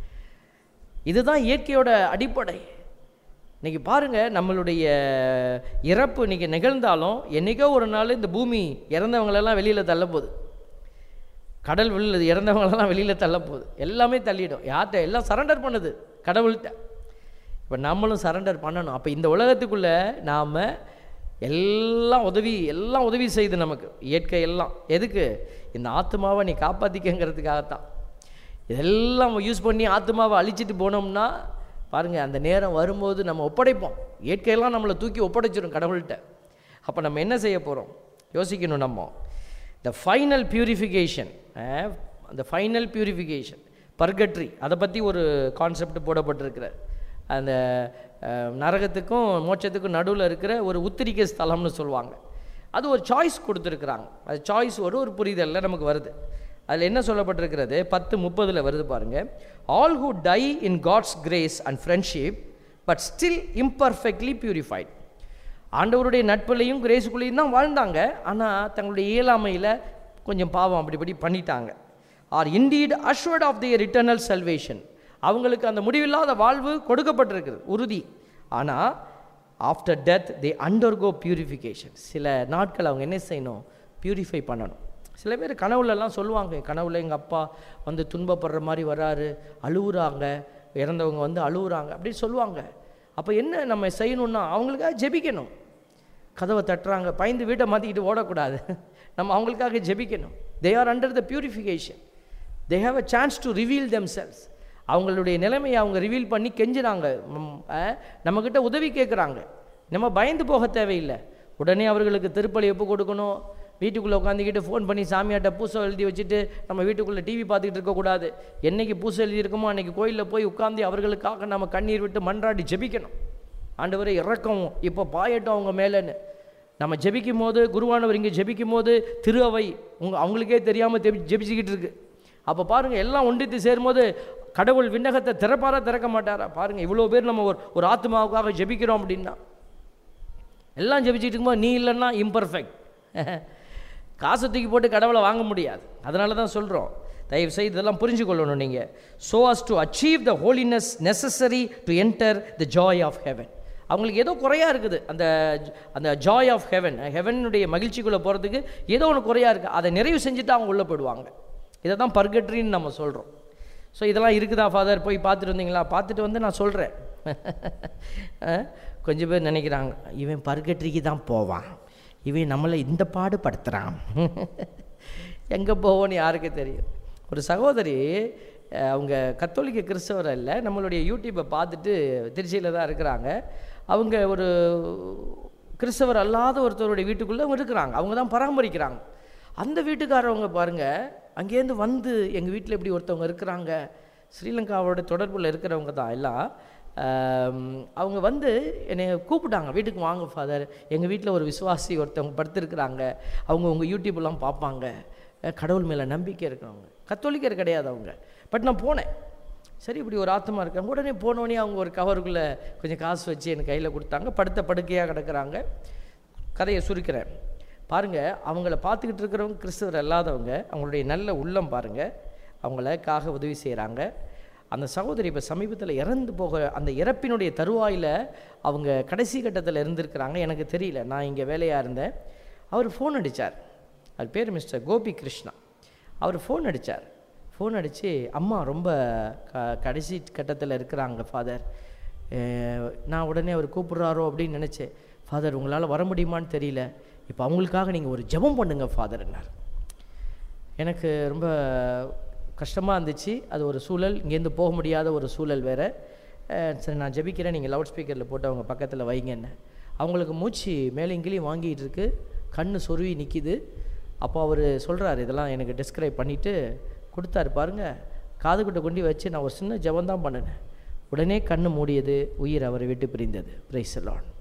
இதுதான் இயற்கையோட அடிப்படை இன்னைக்கு பாருங்க நம்மளுடைய இறப்பு இன்னைக்கு நிகழ்ந்தாலும் என்னைக்கோ ஒரு நாள் இந்த பூமி இறந்தவங்களெல்லாம் வெளியில் தள்ள போகுது கடல் வெளியில் இறந்தவங்களெல்லாம் வெளியில் தள்ள போகுது எல்லாமே தள்ளிடும் யார்கிட்ட எல்லாம் சரண்டர் பண்ணுது கடவுள்கிட்ட இப்போ நம்மளும் சரண்டர் பண்ணணும் அப்போ இந்த உலகத்துக்குள்ளே நாம் எல்லாம் உதவி எல்லாம் உதவி செய்யுது நமக்கு இயற்கை எல்லாம் எதுக்கு இந்த ஆத்மாவை நீ காப்பாற்றிக்கங்கிறதுக்காகத்தான் இதெல்லாம் யூஸ் பண்ணி ஆத்மாவை அழிச்சிட்டு போனோம்னா பாருங்கள் அந்த நேரம் வரும்போது நம்ம ஒப்படைப்போம் இயற்கையெல்லாம் நம்மளை தூக்கி ஒப்படைச்சிடும் கடவுள்கிட்ட அப்போ நம்ம என்ன செய்ய போகிறோம் யோசிக்கணும் நம்ம த ஃபைனல் பியூரிஃபிகேஷன் அந்த ஃபைனல் பியூரிஃபிகேஷன் பர்கட்ரி அதை பற்றி ஒரு கான்செப்ட் போடப்பட்டிருக்கிற அந்த அஹ், நரகத்துக்கும் மோட்சத்துக்கும் நடுவில் இருக்கிற ஒரு உத்திரிக்கை ஸ்தலம்னு சொல்லுவாங்க அது ஒரு சாய்ஸ் கொடுத்துருக்குறாங்க அது சாய்ஸ் ஒரு ஒரு புரிதலில் நமக்கு வருது அதில் என்ன சொல்லப்பட்டிருக்கிறது பத்து முப்பதில் வருது பாருங்க all who die in God's grace and friendship but still imperfectly purified ஆண்டவருடைய நட்புலையும் கிரேஸுக்குள்ளேயும் தான் வாழ்ந்தாங்க ஆனால் தங்களுடைய இயலாமையில் கொஞ்சம் பாவம் அப்படி இப்படி பண்ணிட்டாங்க are indeed assured of their eternal salvation அவங்களுக்கு அந்த முடிவில்லாத வாழ்வு கொடுக்கப்பட்டிருக்குது உறுதி ஆனால் after death they undergo purification சில நாட்கள் அவங்க என்ன செய்யணும் பியூரிஃபை பண்ணணும் சில பேர் கனவுலலாம் சொல்லுவாங்க "என் கனவுல எங்கள் அப்பா வந்து துன்பப்படுற மாதிரி வராரு அழுவுறாங்க இறந்தவங்க வந்து அழுவுறாங்க அப்படி சொல்லுவாங்க அப்போ என்ன நம்ம செய்யணும்னா அவங்களுக்காக ஜெபிக்கணும் கதவை தட்டுறாங்க பயந்து வீட்டை மாற்றிக்கிட்டு ஓடக்கூடாது நம்ம அவங்களுக்காக ஜெபிக்கணும் they are under the purification they have a chance to reveal themselves அவங்களுடைய நிலைமையை அவங்க ரிவீல் பண்ணி கெஞ்சுறாங்க ம், அஹ், நம்மக்கிட்ட உதவி கேட்குறாங்க நம்ம பயந்து போக தேவையில்லை உடனே அவர்களுக்கு திருப்பலி எப்போ கொடுக்கணும் வீட்டுக்குள்ளே உட்காந்துக்கிட்டு ஃபோன் பண்ணி சாமியாட்ட பூசை எழுதி வச்சுட்டு நம்ம வீட்டுக்குள்ளே டிவி பார்த்துக்கிட்டு இருக்கக்கூடாது என்னைக்கு பூசை எழுதியிருக்கோமோ அன்னைக்கு கோயிலில் போய் உட்காந்து அவர்களுக்காக நம்ம கண்ணீர் விட்டு மன்றாடி ஜெபிக்கணும் ஆண்டவரை இறக்கம் இப்போ பாயட்டும் அவங்க மேலேன்னு நம்ம ஜெபிக்கும் போது குருவானவர் இங்கே ஜெபிக்கும் போது திரு அவை உங்க அவங்களுக்கே தெரியாமல் தெபி ஜெபிச்சுக்கிட்டு இருக்கு அப்போ பாருங்கள் எல்லாம் ஒன்றித்து சேரும்போது கடவுள் விண்ணகத்தை திறப்பாரா திறக்க மாட்டாரா பாருங்கள் இவ்வளோ பேர் நம்ம ஒரு ஒரு ஆத்மாவுக்காக ஜெபிக்கிறோம் அப்படின்னா எல்லாம் ஜெபிச்சுட்டு இருக்கும்போது நீ இல்லைன்னா இம்பர்ஃபெக்ட் காசை தூக்கி போட்டு கடவுளை வாங்க முடியாது அதனால தான் சொல்கிறோம் தயவு செய்து இதெல்லாம் புரிஞ்சு கொள்ளணும் நீங்கள் so as to achieve the holiness necessary to enter the joy of heaven அவங்களுக்கு ஏதோ குறையா இருக்குது அந்த அந்த ஜாய் ஆஃப் ஹெவன் ஹெவனுடைய மகிழ்ச்சிக்குள்ளே போகிறதுக்கு ஏதோ ஒன்று குறையா இருக்குது அதை நிறைவு செஞ்சுட்டு அவங்க உள்ளே போயிடுவாங்க இதை தான் பர்கட்ரின்னு நம்ம சொல்கிறோம் ஸோ இதெல்லாம் இருக்குதா ஃபாதர் போய் பார்த்துட்டு வந்தீங்களா பார்த்துட்டு வந்து நான் சொல்கிறேன் கொஞ்சம் பேர் நினைக்கிறாங்க இவன் பர்கட்ரிக்கு தான் போவான் இவன் நம்மளை இந்த பாடுபடுத்துகிறான் எங்கே போவோன்னு யாருக்கு தெரியும் ஒரு சகோதரி அஹ், அவங்க கத்தோலிக்க கிறிஸ்தவர் இல்லை நம்மளுடைய யூடியூப்பை பார்த்துட்டு திருச்சியில் தான் இருக்கிறாங்க அவங்க ஒரு கிறிஸ்தவர் அல்லாத ஒருத்தருடைய வீட்டுக்குள்ளே அவங்க இருக்கிறாங்க அவங்க தான் பராமரிக்கிறாங்க அந்த வீட்டுக்காரவங்க பாருங்கள் அங்கேருந்து வந்து எங்கள் வீட்டில் இப்படி ஒருத்தவங்க இருக்கிறாங்க ஸ்ரீலங்காவோட தொடர்பில் இருக்கிறவங்க தான் எல்லாம் ஆம், அவங்க வந்து என்னை கூப்பிட்டாங்க வீட்டுக்கு வாங்க ஃபாதர் எங்கள் வீட்டில் ஒரு விசுவாசி ஒருத்தவங்க படுத்திருக்கிறாங்க அவங்க உங்கள் யூடியூப்லாம் பார்ப்பாங்க அஹ், கடவுள் மேலே நம்பிக்கை இருக்கிறவங்க கத்தோலிக்கர் கிடையாது அவங்க பட் நான் போனேன் சரி இப்படி ஒரு ஆத்மா இருக்காங்க உடனே போனோடனே அவங்க ஒரு கவருக்குள்ளே கொஞ்சம் காசு வச்சு எனக்கு கையில் கொடுத்தாங்க படுத்த படுக்கையாக கிடக்குறாங்க கதையை சுருக்கிறேன் பாருங்கள் அவங்கள பார்த்துக்கிட்டு இருக்கிறவங்க கிறிஸ்தவர் அல்லாதவங்க அவங்களுடைய நல்ல உள்ளம் பாருங்கள் அவங்களுக்காக உதவி செய்கிறாங்க அந்த சகோதரி இப்போ சமீபத்தில் இறந்து போக அந்த இறப்பினுடைய தருவாயில் அவங்க கடைசி கட்டத்தில் இருந்திருக்கிறாங்க எனக்கு தெரியல நான் இங்கே வேலையாக இருந்தேன் அவர் ஃபோன் அடித்தார் அவர் பேர் மிஸ்டர் கோபி கிருஷ்ணா அவர் ஃபோன் அடித்தார் ஃபோன் அடித்து அம்மா ரொம்ப க கடைசி கட்டத்தில் இருக்கிறாங்க ஃபாதர் நான் உடனே அவர் கூப்பிட்றாரோ அப்படின்னு நினச்சேன் ஃபாதர் உங்களால் வர முடியுமான்னு தெரியல இப்போ அவங்களுக்காக நீங்கள் ஒரு ஜெபம் பண்ணுங்க ஃபாதர்னார் எனக்கு ரொம்ப கஷ்டமாக இருந்துச்சு அது ஒரு சூழல் இங்கேருந்து போக முடியாத ஒரு சூழல் வேறு சரி நான் ஜெபிக்கிறேன் நீங்கள் லவுட் ஸ்பீக்கரில் போட்டு அவங்க பக்கத்தில் வைங்கன்னு அவங்களுக்கு மூச்சு மேலே இங்கேயும் வாங்கிட்டு இருக்கு கண் சொருவி நிற்கிது அப்போ அவர் சொல்கிறாரு இதெல்லாம் எனக்கு டிஸ்கிரைப் பண்ணிவிட்டு கொடுத்தாரு பாருங்க காதுகிட்ட கொண்டு வச்சு நான் ஒரு சின்ன ஜெபம் தான் பண்ணினேன் உடனே கண்ணு மூடியது உயிர் அவரை விட்டு பிரிந்தது பிரைஸ்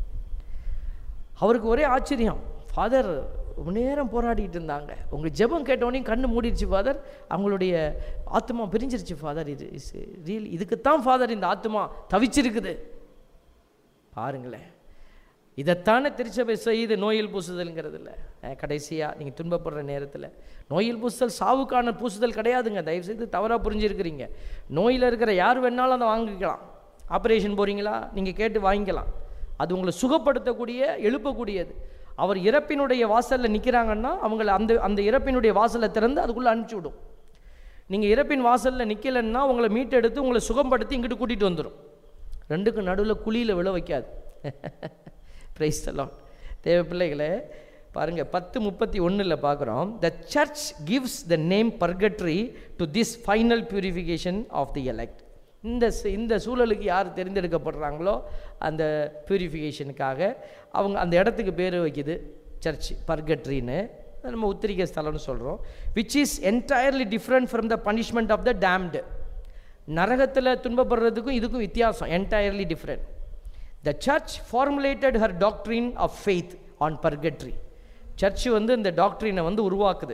அவருக்கு ஒரே ஆச்சரியம் ஃபாதர் ரொம்ப நேரம் போராடிட்டு இருந்தாங்க உங்கள் ஜெபம் கேட்டோடனே கண்ணு மூடிடுச்சு ஃபாதர் அவங்களுடைய ஆத்மா பிரிஞ்சிருச்சு ஃபாதர் இது இஸ் ரியல் இதுக்குத்தான் ஃபாதர் இந்த ஆத்மா தவிச்சிருக்குது பாருங்களேன் இதைத்தானே திருச்சபை செய்து நோயில் பூசுதல்ங்கிறது இல்லை கடைசியாக நீங்கள் துன்பப்படுற நேரத்தில் நோயில் பூசுதல் சாவுக்கான பூசுதல் கிடையாதுங்க தயவுசெய்து தவறாக புரிஞ்சிருக்கிறீங்க நோயில் இருக்கிற யார் வேணாலும் அதை வாங்கிக்கலாம் ஆப்ரேஷன் போகிறீங்களா நீங்கள் கேட்டு வாங்கிக்கலாம் அது உங்களை சுகப்படுத்தக்கூடிய எழுப்பக்கூடியது அவர் இறப்பினுடைய வாசலில் நிற்கிறாங்கன்னா அவங்கள அந்த அந்த இறப்பினுடைய வாசலை திறந்து அதுக்குள்ளே அனுப்பிச்சி விடும் நீங்கள் இறப்பின் வாசலில் நிற்கலைன்னா உங்களை மீட்டெடுத்து உங்களை சுகப்படுத்தி இங்கிட்டு கூட்டிகிட்டு வந்துடும் ரெண்டுக்கும் நடுவில் குழியில் விழ வைக்காது பிரைஸ் தலாம் தேவ பிள்ளைகளே பாருங்கள் பத்து முப்பத்தி ஒன்றில் பார்க்குறோம் the church gives the name purgatory to this final purification of the elect இந்த சு- இந்த சூழலுக்கு யார் தேர்ந்தெடுக்கப்படுறாங்களோ அந்த பியூரிஃபிகேஷனுக்காக அவங்க அந்த இடத்துக்கு பேர் வைக்குது சர்ச் பர்கட்ரின்னு அது நம்ம உத்திரிகை ஸ்தலம்னு சொல்கிறோம் which is entirely different from the punishment of the damned நரகத்தில் துன்பப்படுறதுக்கும் இதுக்கும் வித்தியாசம் entirely different the church formulated her doctrine of faith on purgatory church வந்து இந்த டாக்ட்ரினை வந்து உருவாக்குது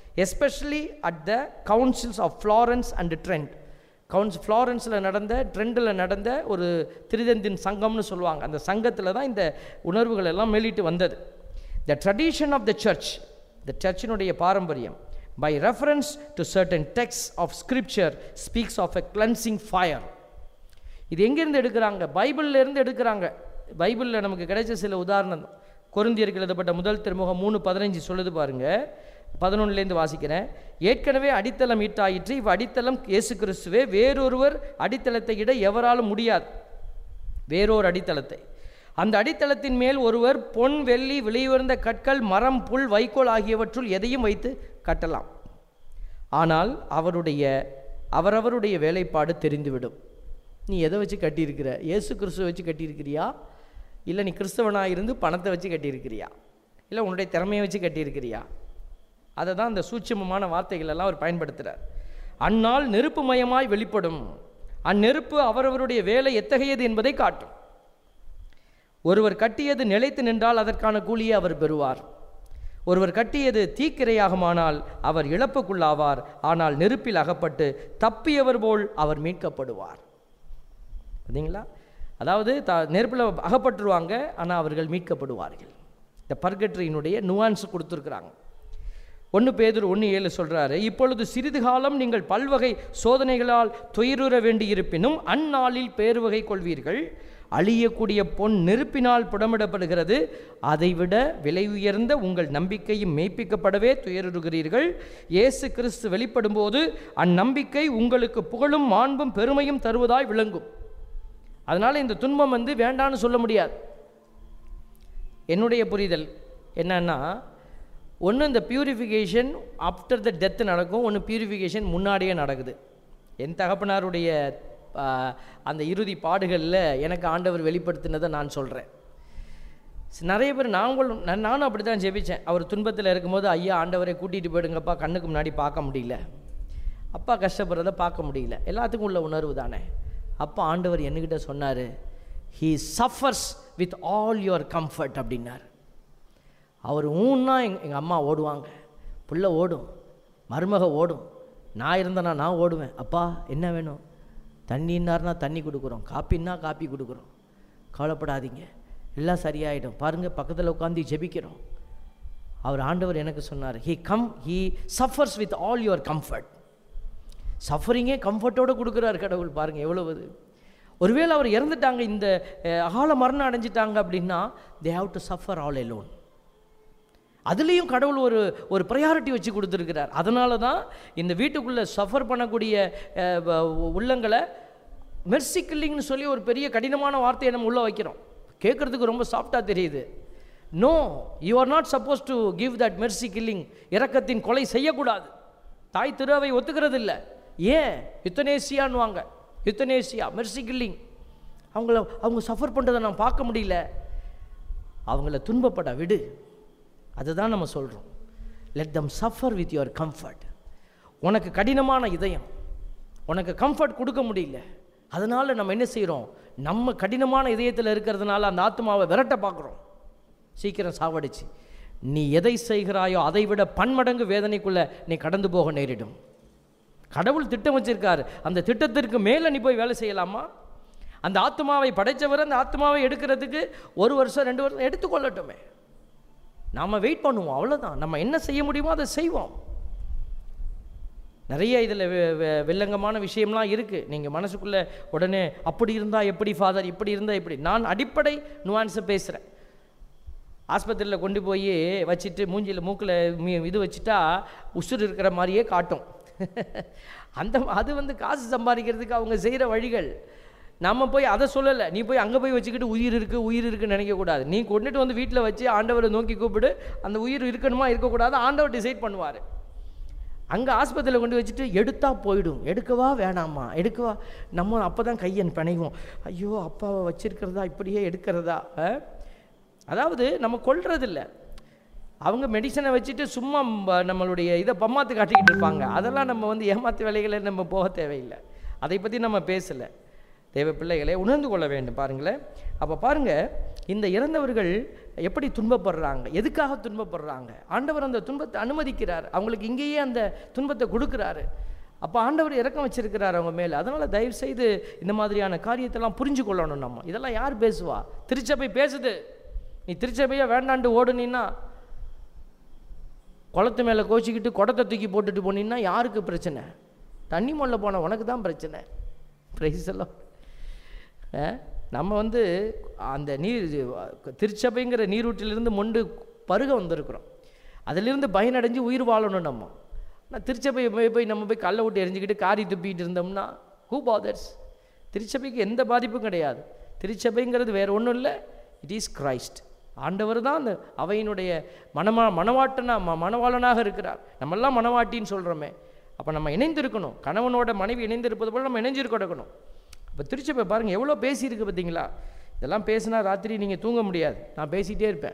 especially at the councils of Florence and Trent council ஃப்ளாரன்ஸில் நடந்த ட்ரெண்டில் நடந்த ஒரு திருதந்தின் சங்கம்னு சொல்லுவாங்க அந்த சங்கத்தில் தான் இந்த உணர்வுகள் எல்லாம் மேலிட்டு வந்தது the tradition of the church the சர்ச்சினுடைய பாரம்பரியம் by reference to certain texts of scripture speaks of a cleansing fire இது எங்கேருந்து எடுக்கிறாங்க பைபிள்ல இருந்து எடுக்கிறாங்க பைபிளில் நமக்கு கிடைச்ச சில உதாரணம் கொருந்தியருக்கு எழுதப்பட்ட முதல் திருமுகம் மூணு பதினஞ்சு சொல்லுது பாருங்க பதினொன்றுலேருந்து வாசிக்கிறேன் ஏற்கனவே அடித்தளம் ஈட்டாயிற்று இவ் அடித்தளம் இயேசு கிறிஸ்துவே வேறொருவர் அடித்தளத்தை இட எவராலும் முடியாது வேறொரு அடித்தளத்தை அந்த அடித்தளத்தின் மேல் ஒருவர் பொன் வெள்ளி விலையுயர்ந்த கற்கள் மரம் புல் வைக்கோல் ஆகியவற்றுள் எதையும் வைத்து கட்டலாம் ஆனால் அவருடைய அவரவருடைய வேலைப்பாடு தெரிந்துவிடும் நீ எதை வச்சு கட்டியிருக்கிற இயேசு கிறிஸ்துவை வச்சு கட்டியிருக்கிறியா இல்லை நீ கிறிஸ்தவனாக இருந்து பணத்தை வச்சு கட்டியிருக்கிறியா இல்லை உன்னுடைய திறமையை வச்சு கட்டியிருக்கிறியா அதை தான் அந்த சூட்சமமான வார்த்தைகள் எல்லாம் அவர் பயன்படுத்துகிறார் அந்நாள் நெருப்புமயமாய் வெளிப்படும் அந்நெருப்பு அவரவருடைய வேலை எத்தகையது என்பதை காட்டும் ஒருவர் கட்டியது நிலைத்து நின்றால் அதற்கான கூலியை அவர் பெறுவார் ஒருவர் கட்டியது தீக்கிரையாகுமானால் அவர் இழப்புக்குள்ளாவார் ஆனால் நெருப்பில் அகப்பட்டு தப்பியவர் போல் அவர் மீட்கப்படுவார் பார்த்தீங்களா அதாவது த நெருப்பில் அகப்பட்டுருவாங்க ஆனால் அவர்கள் மீட்கப்படுவார்கள் இந்த பர்கட்ரியினுடைய நுவான்ஸ் கொடுத்துருக்குறாங்க ஒன்று பேதர் ஒன்று ஏழு சொல்கிறாரு இப்பொழுது சிறிது காலம் நீங்கள் பல்வகை சோதனைகளால் துயருற வேண்டியிருப்பினும் அந்நாளில் பேருவகை கொள்வீர்கள் அழியக்கூடிய பொன் நெருப்பினால் புடமிடப்படுகிறது அதைவிட விலை உயர்ந்த உங்கள் நம்பிக்கையும் மெய்ப்பிக்கப்படவே துயருகிறீர்கள் இயேசு கிறிஸ்து வெளிப்படும்போது அந்நம்பிக்கை உங்களுக்கு புகழும் மாண்பும் பெருமையும் தருவதாய் விளங்கும் அதனால் இந்த துன்பம் வந்து வேண்டான்னு சொல்ல முடியாது என்னுடைய புரிதல் என்னன்னா ஒன்று இந்த பியூரிஃபிகேஷன் ஆஃப்டர் த டெத் நடக்கும் ஒன்று பியூரிஃபிகேஷன் முன்னாடியே நடக்குது என் தகப்பனாருடைய ஆ, அந்த இறுதி பாடுகளில் எனக்கு ஆண்டவர் வெளிப்படுத்தினதை நான் சொல்கிறேன் நிறைய பேர் நாங்களும் நான் நானும் அப்படி தான் ஜெபிச்சேன் அவர் துன்பத்தில் இருக்கும்போது ஐயா ஆண்டவரை கூட்டிகிட்டு போயிடுங்கப்பா கண்ணுக்கு முன்னாடி பார்க்க முடியல அப்பா கஷ்டப்படுறத பார்க்க முடியல எல்லாத்துக்கும் உள்ள உணர்வு தானே அப்பா ஆண்டவர் என்கிட்ட சொன்னார் he suffers with all your comfort அப்படின்னார் அவர் ஊன்னா எங் எங்கள் அம்மா ஓடுவாங்க புள்ள ஓடும் மருமக ஓடும் நான் இருந்தேனா நான் ஓடுவேன் அப்பா என்ன வேணும் தண்ணின்னார்னா தண்ணி கொடுக்குறோம் காப்பின்னா காப்பி கொடுக்குறோம் கவலைப்படாதீங்க எல்லாம் சரியாயிடும் பாருங்கள் பக்கத்தில் உட்காந்து ஜெபிக்கிறோம் அவர் ஆண்டவர் எனக்கு சொன்னார் he come he suffers with all your comfort சஃபரிங்கே கம்ஃபர்ட்டோடு கொடுக்குறாரு கடவுள் பாருங்கள் எவ்வளவு இது. ஒருவேளை அவர் இறந்துட்டாங்க இந்த அஹ், அகால மரணம் அடைஞ்சிட்டாங்க அப்படின்னா they have to suffer all alone அதுலேயும் கடவுள் ஒரு ஒரு ப்ரையாரிட்டி வச்சு கொடுத்துருக்கிறார் அதனால தான் இந்த வீட்டுக்குள்ளே சஃபர் பண்ணக்கூடிய அஹ், வ- உள்ளங்களை மெர்சி கில்லிங்னு சொல்லி ஒரு பெரிய கடினமான வார்த்தையை நம்ம உள்ளே வைக்கிறோம் கேட்குறதுக்கு ரொம்ப சாஃப்டாக தெரியுது no you are not suppose to give that mercy killing இரக்கத்தின் கொலை செய்யக்கூடாது தாய் திருவை ஒத்துக்கிறது இல்லை ஏன் யுத்தனேசியான்வாங்க யுத்தனேசியா மெர்சி கில்லிங் அவங்கள அவங்க சஃபர் பண்ணுறதை நான் பார்க்க முடியல அவங்கள துன்பப்பட விடு அதுதான் நம்ம சொல்கிறோம் let them suffer with your comfort உனக்கு கடினமான இதயம் உனக்கு கம்ஃபர்ட் கொடுக்க முடியல அதனால் நம்ம என்ன செய்கிறோம் நம்ம கடினமான இதயத்தில் இருக்கிறதுனால அந்த ஆத்மாவை விரட்ட பார்க்குறோம் சீக்கிரம் சாவடிச்சு நீ எதை செய்கிறாயோ அதை விட பன்மடங்கு வேதனைக்குள்ளே நீ கடந்து போக நேரிடும் கடவுள் திட்டம் வச்சிருக்காரு அந்த திட்டத்திற்கு மேலே நீ போய் வேலை செய்யலாமா அந்த ஆத்மாவை படைச்சவர் அந்த ஆத்மாவை எடுக்கிறதுக்கு ஒரு வருஷம் ரெண்டு வருஷம் எடுத்துக்கொள்ளட்டுமே நாம் வெயிட் பண்ணுவோம் அவ்வளோதான் நம்ம என்ன செய்ய முடியுமோ அதை செய்வோம் நிறைய இதில் வில்லங்கமான விஷயம்லாம் இருக்குது நீங்கள் மனசுக்குள்ளே உடனே அப்படி இருந்தால் எப்படி ஃபாதர் இப்படி இருந்தால் இப்படி நான் அடிப்படை நுவான்ஸை பேசுகிறேன் ஆஸ்பத்திரியில் கொண்டு போய் வச்சுட்டு மூஞ்சியில் மூக்கில் மீ- இது வச்சுட்டா உசுர் இருக்கிற மாதிரியே காட்டும் அந்த அது வந்து காசு சம்பாதிக்கிறதுக்கு அவங்க செய்கிற வழிகள் நம்ம போய் அதை சொல்லலை நீ போய் அங்கே போய் வச்சுக்கிட்டு உயிர் இருக்குது உயிர் இருக்குன்னு நினைக்கக்கூடாது நீ கொண்டுட்டு வந்து வீட்டில் வச்சு ஆண்டவரை நோக்கி கூப்பிடு அந்த உயிர் இருக்கணுமா இருக்கக்கூடாது ஆண்டவர் டிசைட் பண்ணுவார் அங்கே ஆஸ்பத்திரியில் கொண்டு வச்சுட்டு எடுத்தா போயிடும் எடுக்கவா வேணாமா எடுக்கவா நம்ம அப்போ தான் கையன் பிணைவோம் ஐயோ அப்பாவை வச்சிருக்கிறதா இப்படியே எடுக்கிறதா ஆ? அதாவது நம்ம கொல்றதில்ல அவங்க மெடிசனை வச்சுட்டு சும்மா ம- நம்மளுடைய இதை பம்மாத்து காட்டிக்கிட்டு இருப்பாங்க அதெல்லாம் நம்ம வந்து ஏமாத்து வேலைகளை நம்ம போக தேவையில்லை அதை பற்றி நம்ம பேசலை தேவ பிள்ளைகளை உணர்ந்து கொள்ள வேண்டும் பாருங்களேன் அப்போ பாருங்க இந்த இறந்தவர்கள் எப்படி துன்பப்படுறாங்க எதுக்காக துன்பப்படுறாங்க ஆண்டவர் அந்த துன்பத்தை அனுமதிக்கிறார் அவங்களுக்கு இங்கேயே அந்த துன்பத்தை கொடுக்குறாரு அப்போ ஆண்டவர் இறக்கம் வச்சிருக்கிறார் அவங்க மேலே அதனால் தயவு செய்து இந்த மாதிரியான காரியத்தெல்லாம் புரிஞ்சு கொள்ளணும் நம்ம இதெல்லாம் யார் பேசுவா திருச்சபை பேசுது நீ திருச்சபையை வேண்டாண்டு ஓடுனீன்னா குளத்து மேலே கோச்சிக்கிட்டு குடத்தை தூக்கி போட்டுட்டு போனீங்கன்னா யாருக்கு பிரச்சனை தண்ணி மொல்ல போன உனக்கு தான் பிரச்சனை பிரைஸ் எல்லாம் அஹ், நம்ம வந்து அந்த நீர் திருச்சபைங்கிற நீரூற்றிலிருந்து மொண்டு பருக வந்திருக்கிறோம் அதிலிருந்து பயனடைஞ்சு உயிர் வாழணும் நம்ம ஆனால் திருச்சபையை போய் போய் நம்ம போய் கல்லை விட்டு எரிஞ்சுக்கிட்டு காரி துப்பிட்டு இருந்தோம்னா ஹூ பாதர்ஸ் திருச்சபைக்கு எந்த பாதிப்பும் கிடையாது திருச்சபைங்கிறது வேற ஒன்றும் இல்லை இட் இஸ் கிரைஸ்ட் ஆண்டவர் தான் அந்த அவையினுடைய மனமா மனவாட்டனா ம மணவாளனாக இருக்கிறார் நம்மெல்லாம் மனவாட்டின்னு சொல்கிறோமே அப்போ நம்ம இணைந்திருக்கணும் கணவனோட மனைவி இணைந்திருப்பது போல் நம்ம இணைஞ்சிருக்கணும் அப்போ திருச்சபை பாருங்கள் எவ்வளோ பேசியிருக்கு பார்த்தீங்களா இதெல்லாம் பேசினா ராத்திரி நீங்கள் தூங்க முடியாது நான் பேசிகிட்டே இருப்பேன்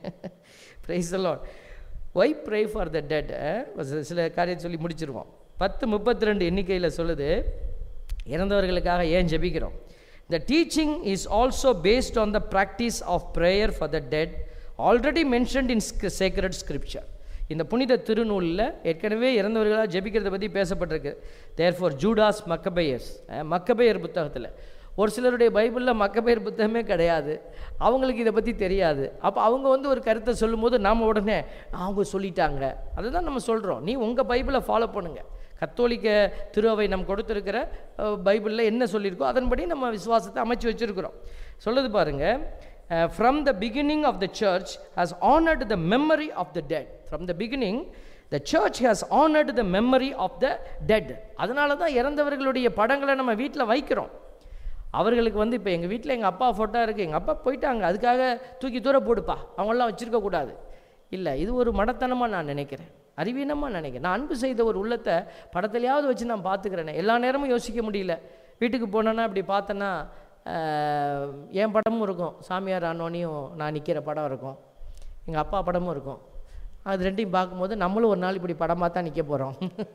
praise Lord why pray for the dead சில காரியத்தை சொல்லி முடிச்சிருவோம் பத்து முப்பத்தி ரெண்டு எண்ணிக்கையில் சொல்லுது இறந்தவர்களுக்காக ஏன் ஜெபிக்கிறோம் the teaching is also based on the practice of prayer for the dead already mentioned in sacred scripture இந்த புனித திருநூலில் ஏற்கனவே இறந்தவர்களாக ஜெபிக்கிறத பற்றி பேசப்பட்டிருக்கு தேர் ஃபார் ஜூடாஸ் மக்கபேயர்ஸ் மக்கபேயர் புத்தகத்தில் ஒரு சிலருடைய பைபிளில் மக்கபேயர் புத்தகமே கிடையாது அவங்களுக்கு இதை பற்றி தெரியாது அப்போ அவங்க வந்து ஒரு கருத்தை சொல்லும்போது நாம் உடனே அவங்க சொல்லிட்டாங்க அதுதான் நம்ம சொல்கிறோம் நீ உங்கள் பைபிளை ஃபாலோ பண்ணுங்கள் கத்தோலிக்க திருவை நம்ம கொடுத்துருக்கிற பைபிளில் என்ன சொல்லியிருக்கோ அதன்படி நம்ம விசுவாசத்தை அமைச்சு வச்சுருக்கிறோம் சொல்லுது பாருங்க from the beginning of the church has honoured the memory of the dead from the beginning the church has honoured the memory of the dead அதனால தான் இறந்தவர்களுடைய படங்களை நம்ம வீட்டில் வைக்கிறோம் அவர்களுக்கு வந்து இப்போ எங்கள் வீட்டில் எங்கள் அப்பா ஃபோட்டோ இருக்குது எங்கள் அப்பா போயிட்டாங்க அதுக்காக தூக்கி தூர போடுப்பா அவங்களாம் வச்சுருக்கக்கூடாது இல்லை இது ஒரு மடத்தனமாக நான் நினைக்கிறேன் அறிவீனமாக நினைக்கிறேன் நான் அன்பு செய்த ஒரு உள்ளத்தை படத்துலையாவது வச்சு நான் பார்த்துக்கிறேனே எல்லா நேரமும் யோசிக்க முடியல வீட்டுக்கு போனேன்னா இப்படி பார்த்தேன்னா ஆஹ், என் படமும் இருக்கும் சாமியார் ஆனோனையும் நான் நிற்கிற படம் இருக்கும் எங்கள் அப்பா படமும் இருக்கும் அது ரெண்டையும் பார்க்கும்போது நம்மளும் ஒரு நாள் இப்படி படமாக தான் நிற்க போகிறோம்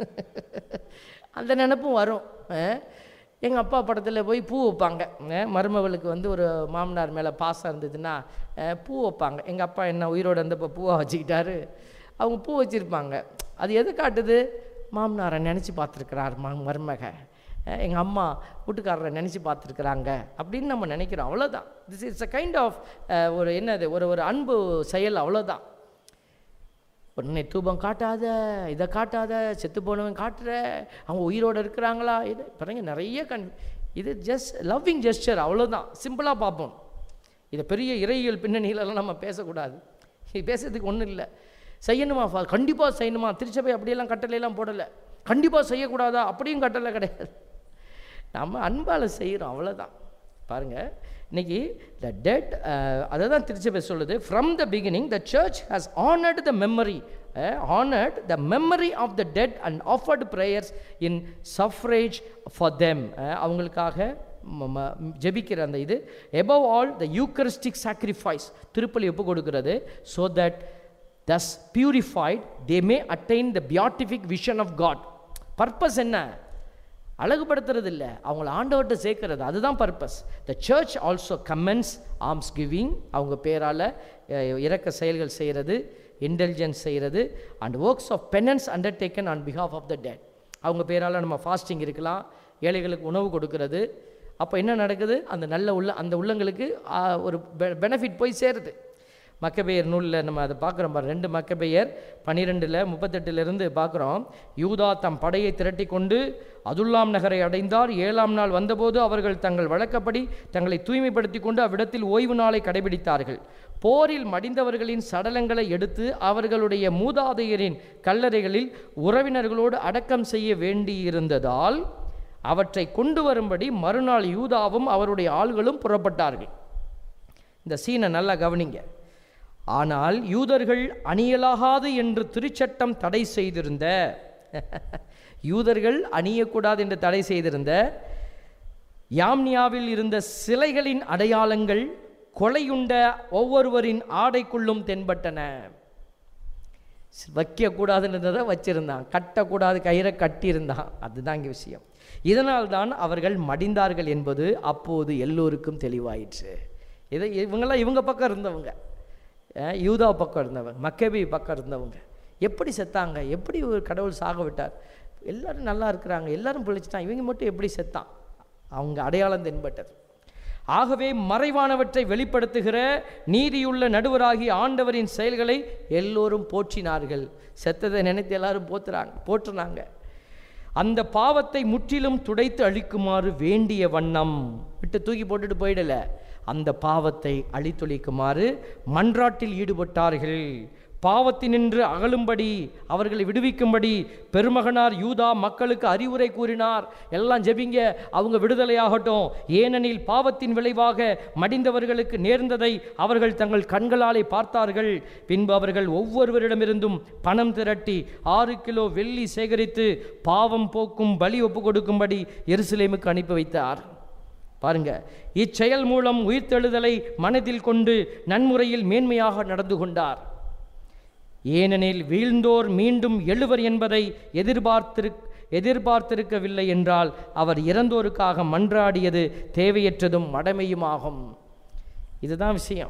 அந்த நினப்பும் வரும் எங்கள் அப்பா படத்தில் போய் பூ வைப்பாங்க அஹ், மருமகளுக்கு வந்து ஒரு மாமனார் மேலே பாசம் இருந்ததுன்னா அஹ், பூ வைப்பாங்க எங்கள் அப்பா என்ன உயிரோடு இருந்தப்போ பூவாக வச்சுக்கிட்டாரு அவங்க பூ வச்சுருப்பாங்க அது எது காட்டுது மாமனாரை நினச்சி பார்த்துருக்கிறார் ம மருமக எங்கள் அம்மா வீட்டுக்காரரை நினச்சி பார்த்துருக்குறாங்க அப்படின்னு நம்ம நினைக்கிறோம் அவ்வளோதான் this it's a kind of ஒரு என்னது ஒரு ஒரு அன்பு செயல் அவ்வளோதான் உடனே தூபம் காட்டாத இதை காட்டாத செத்து போனவன் காட்டுற அவங்க உயிரோடு இருக்கிறாங்களா இது பாருங்க நிறைய கண் இது ஜஸ்ட் லவ்விங் ஜெஸ்டர் அவ்வளோதான் சிம்பிளாக பார்ப்போம் இதை பெரிய இறையியல் பின்னணியிலலாம் நம்ம பேசக்கூடாது இது பேசுறதுக்கு ஒன்றும் இல்லை செய்யணுமா ஃபா கண்டிப்பாக செய்யணுமா திருச்சபை அப்படியெல்லாம் கட்டளையெல்லாம் போடலை கண்டிப்பாக செய்யக்கூடாதா அப்படியும் கட்டளை கிடையாது நம்ம அன்பால் செய்கிறோம் அவ்வளோதான் பாருங்கள் இன்னைக்கு த டெட் அதை தான் திருச்சபை சொல்லுது from the beginning the church has honoured the memory honoured the memory of the dead and offered prayers in suffrage for them அவங்களுக்காக ம- ம- ஜெபிக்கிற அந்த இது above all the eucharistic sacrifice திருப்பலி ஒப்பு கொடுக்கிறது so that thus purified they may attain the beatific vision of God purpose என்ன அழகுபடுத்துறது இல்லை அவங்கள ஆண்டவர்கிட்ட சேர்க்கறது அதுதான் purpose the church also commends alms giving அவங்க பேரால் இறக்க செயல்கள் செய்கிறது இன்டெலிஜென்ஸ் செய்கிறது and works of penance undertaken on behalf of the dead அவங்க பேரால் நம்ம ஃபாஸ்டிங் இருக்கலாம் ஏழைகளுக்கு உணவு கொடுக்கறது அப்போ என்ன நடக்குது அந்த நல்ல உள்ள அந்த உள்ளங்களுக்கு ஆ, ஒரு பெனிஃபிட் போய் சேருது மக்கபேயர் நூலில் நம்ம அதை பார்க்குறோம் பாரு ரெண்டு மக்கபேயர் பன்னிரெண்டில் முப்பத்தெட்டுலேருந்து பார்க்குறோம் யூதா தம் படையை திரட்டி கொண்டு அதுல்லாம் நகரை அடைந்தார் ஏழாம் நாள் வந்தபோது அவர்கள் தங்கள் வழக்கப்படி தங்களை தூய்மைப்படுத்தி கொண்டு அவ்விடத்தில் ஓய்வு நாளை கடைபிடித்தார்கள் போரில் மடிந்தவர்களின் சடலங்களை எடுத்து அவர்களுடைய மூதாதையரின் கல்லறைகளில் உறவினர்களோடு அடக்கம் செய்ய வேண்டியிருந்ததால் அவற்றை கொண்டு வரும்படி மறுநாள் யூதாவும் அவருடைய ஆள்களும் புறப்பட்டார்கள் இந்த சீனை நல்லா கவனிங்க ஆனால் யூதர்கள் அணியலாகாது என்று திருச்சட்டம் தடை செய்திருந்த யூதர்கள் அணியக்கூடாது என்று தடை செய்திருந்த யாம்னியாவில் இருந்த சிலைகளின் அடையாளங்கள் கொலையுண்ட ஒவ்வொருவரின் ஆடைக்குள்ளும் தென்பட்டன வைக்கக்கூடாதுன்னு இருந்ததை வச்சிருந்தான் கட்டக்கூடாது கயிறை கட்டியிருந்தான் அதுதான் இங்கே விஷயம் இதனால் தான் அவர்கள் மடிந்தார்கள் என்பது அப்போது எல்லோருக்கும் தெளிவாயிற்று இதை இவங்கெல்லாம் இவங்க பக்கம் இருந்தவங்க அஹ் யூதா பக்கம் இருந்தவங்க மக்கபி பக்கம் இருந்தவங்க எப்படி செத்தாங்க எப்படி ஒரு கடவுள் சாக விட்டார் எல்லாரும் நல்லா இருக்கிறாங்க எல்லாரும் பிழைச்சிட்டான் இவங்க மட்டும் எப்படி செத்தான் அவங்க அடையாளம் தென்பட்டது ஆகவே மறைவானவற்றை வெளிப்படுத்துகிற நீதியுள்ள நடுவராகி ஆண்டவரின் செயல்களை எல்லோரும் போற்றினார்கள் செத்ததை நினைத்து எல்லாரும் போத்துறாங்க போற்றுனாங்க அந்த பாவத்தை முற்றிலும் துடைத்து அழிக்குமாறு வேண்டிய வண்ணம் விட்டு தூக்கி போட்டுட்டு போயிடல அந்த பாவத்தை அழித்தொழிக்குமாறு மன்றாட்டில் ஈடுபட்டார்கள் பாவத்தினின்று அகலும்படி அவர்களை விடுவிக்கும்படி பெருமகனார் யூதா மக்களுக்கு அறிவுரை கூறினார் எல்லாம் ஜெபிங்க அவங்க விடுதலையாகட்டும் ஏனெனில் பாவத்தின் விளைவாக மடிந்தவர்களுக்கு நேர்ந்ததை அவர்கள் தங்கள் கண்களாலே பார்த்தார்கள் பின்பு அவர்கள் ஒவ்வொருவரிடமிருந்தும் பணம் திரட்டி ஆறு கிலோ வெள்ளி சேகரித்து பாவம் போக்கும் பலி ஒப்பு கொடுக்கும்படி எருசலேமுக்கு அனுப்பி வைத்தார் பாருங்க இச்செயல் மூலம் உயிர்த்தெழுதலை மனதில் கொண்டு நன்முறையில் மேன்மையாக நடந்து கொண்டார் ஏனெனில் வீழ்ந்தோர் மீண்டும் எழுவர் என்பதை எதிர்பார்த்திரு எதிர்பார்த்திருக்கவில்லை என்றால் அவர் இறந்தோருக்காக மன்றாடியது தேவையற்றதும் மடமையுமாகும் இதுதான் விஷயம்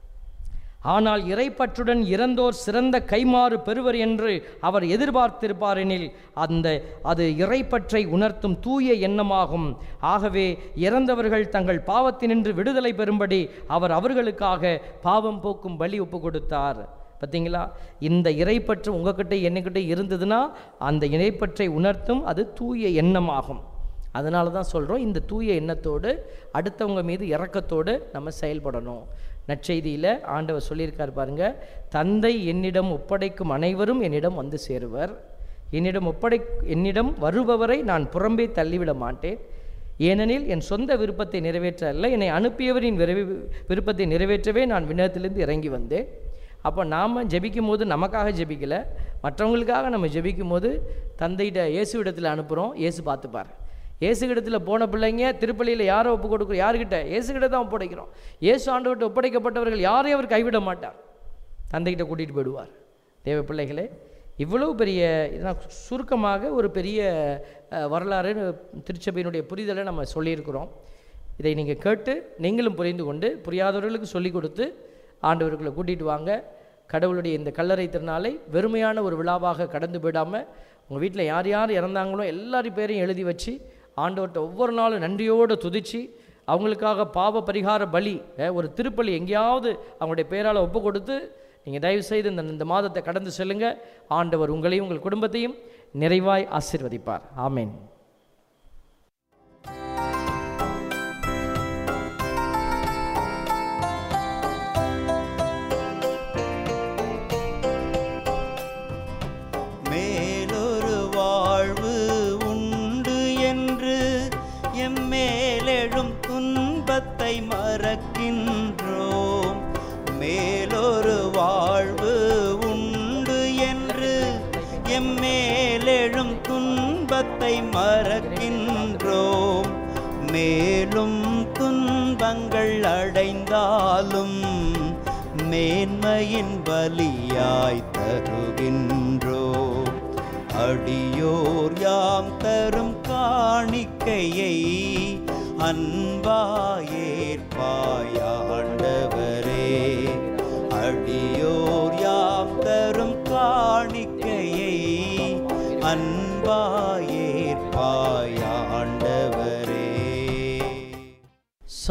ஆனால் இறைப்பற்றுடன் இறந்தோர் சிறந்த கைமாறு பெறுவர் என்று அவர் எதிர்பார்த்திருப்பாரெனில் அந்த அது இறைப்பற்றை உணர்த்தும் தூய எண்ணமாகும் ஆகவே இறந்தவர்கள் தங்கள் பாவத்தினின்று விடுதலை பெறும்படி அவர் அவர்களுக்காக பாவம் போக்கும் பலி ஒப்பு கொடுத்தார் பார்த்தீங்களா இந்த இறைப்பற்று உங்ககிட்ட என்னக்கிட்ட இருந்ததுன்னா அந்த இறைப்பற்றை உணர்த்தும் அது தூய எண்ணமாகும் அதனால தான் சொல்கிறோம் இந்த தூய எண்ணத்தோடு அடுத்தவங்க மீது இரக்கத்தோடு நம்ம செயல்படணும் நற்செய்தியில் ஆண்டவர் சொல்லியிருக்கார் பாருங்க தந்தை என்னிடம் ஒப்படைக்கும் அனைவரும் என்னிடம் வந்து சேருவர் என்னிடம் ஒப்படை என்னிடம் வருபவரை நான் புறம்பே தள்ளிவிட மாட்டேன் ஏனெனில் என் சொந்த விருப்பத்தை நிறைவேற்ற அல்ல என்னை அனுப்பியவரின் விரைவி விருப்பத்தை நிறைவேற்றவே நான் விண்ணகத்திலிருந்து இறங்கி வந்தேன் அப்போ நாம் ஜெபிக்கும் போது நமக்காக ஜெபிக்கலை மற்றவங்களுக்காக நம்ம ஜெபிக்கும் போது தந்தையிட்ட இயேசுவிடத்தில் அனுப்புகிறோம் இயேசு பார்த்துப்பார் இயேசுகிடத்தில் போன பிள்ளைங்க திருப்பலியில் யாரை ஒப்பு கொடுக்குறோம் யாருக்கிட்ட இயேசுகிட்ட தான் ஒப்படைக்கிறோம் இயேசு ஆண்டவர்கிட்ட ஒப்படைக்கப்பட்டவர்கள் யாரையும் அவர் கைவிட மாட்டார் தந்தைகிட்ட கூட்டிகிட்டு போயிடுவார் தேவ பிள்ளைகளே இவ்வளவு பெரிய நான் சுருக்கமாக ஒரு பெரிய அஹ், வரலாறு திருச்சபையினுடைய புரிதலை நம்ம சொல்லியிருக்கிறோம் இதை நீங்கள் கேட்டு நீங்களும் புரிந்து கொண்டு புரியாதவர்களுக்கு சொல்லிக் கொடுத்து ஆண்டவர்களை கூட்டிகிட்டு வாங்க கடவுளுடைய இந்த கல்லறை திருநாளை வெறுமையான ஒரு விழாவாக கடந்து போயிடாமல் உங்கள் வீட்டில் யார் யார் இறந்தாங்களோ எல்லாரும் பேரையும் எழுதி வச்சு ஆண்டவர்கிட்ட ஒவ்வொரு நாளும் நன்றியோடு துதிச்சு அவங்களுக்காக பாவ பரிகார பலி அஹ், ஒரு திருப்பலி எங்கேயாவது அவங்களுடைய பேரால் ஒப்பு கொடுத்து நீங்கள் தயவு செய்து இந்த இந்த மாதத்தை கடந்து செல்லுங்க ஆண்டவர் உங்களையும் உங்கள் குடும்பத்தையும் நிறைவாய் ஆசீர்வதிப்பார் ஆமென் மேலொரு வாழ்வு உண்டு என்று எம்மேலெழும் துன்பத்தை மறக்கின்றோம் மேலொரு வாழ்வு உண்டு என்று எம்மேலெழும் துன்பத்தை மறக்கின்றோம் மேலும் துன்பங்கள் அடைந்தாலும் மேன்மையின் பலியாய் தருகின்றோம் அடியோர் யாம் தரும் காணிக்கையை அன்பாயேற்பாயாண்டவரே அடியோர் யாம் தரும் காணிக்கையை அன்பாயேற்பாயாண்டவரே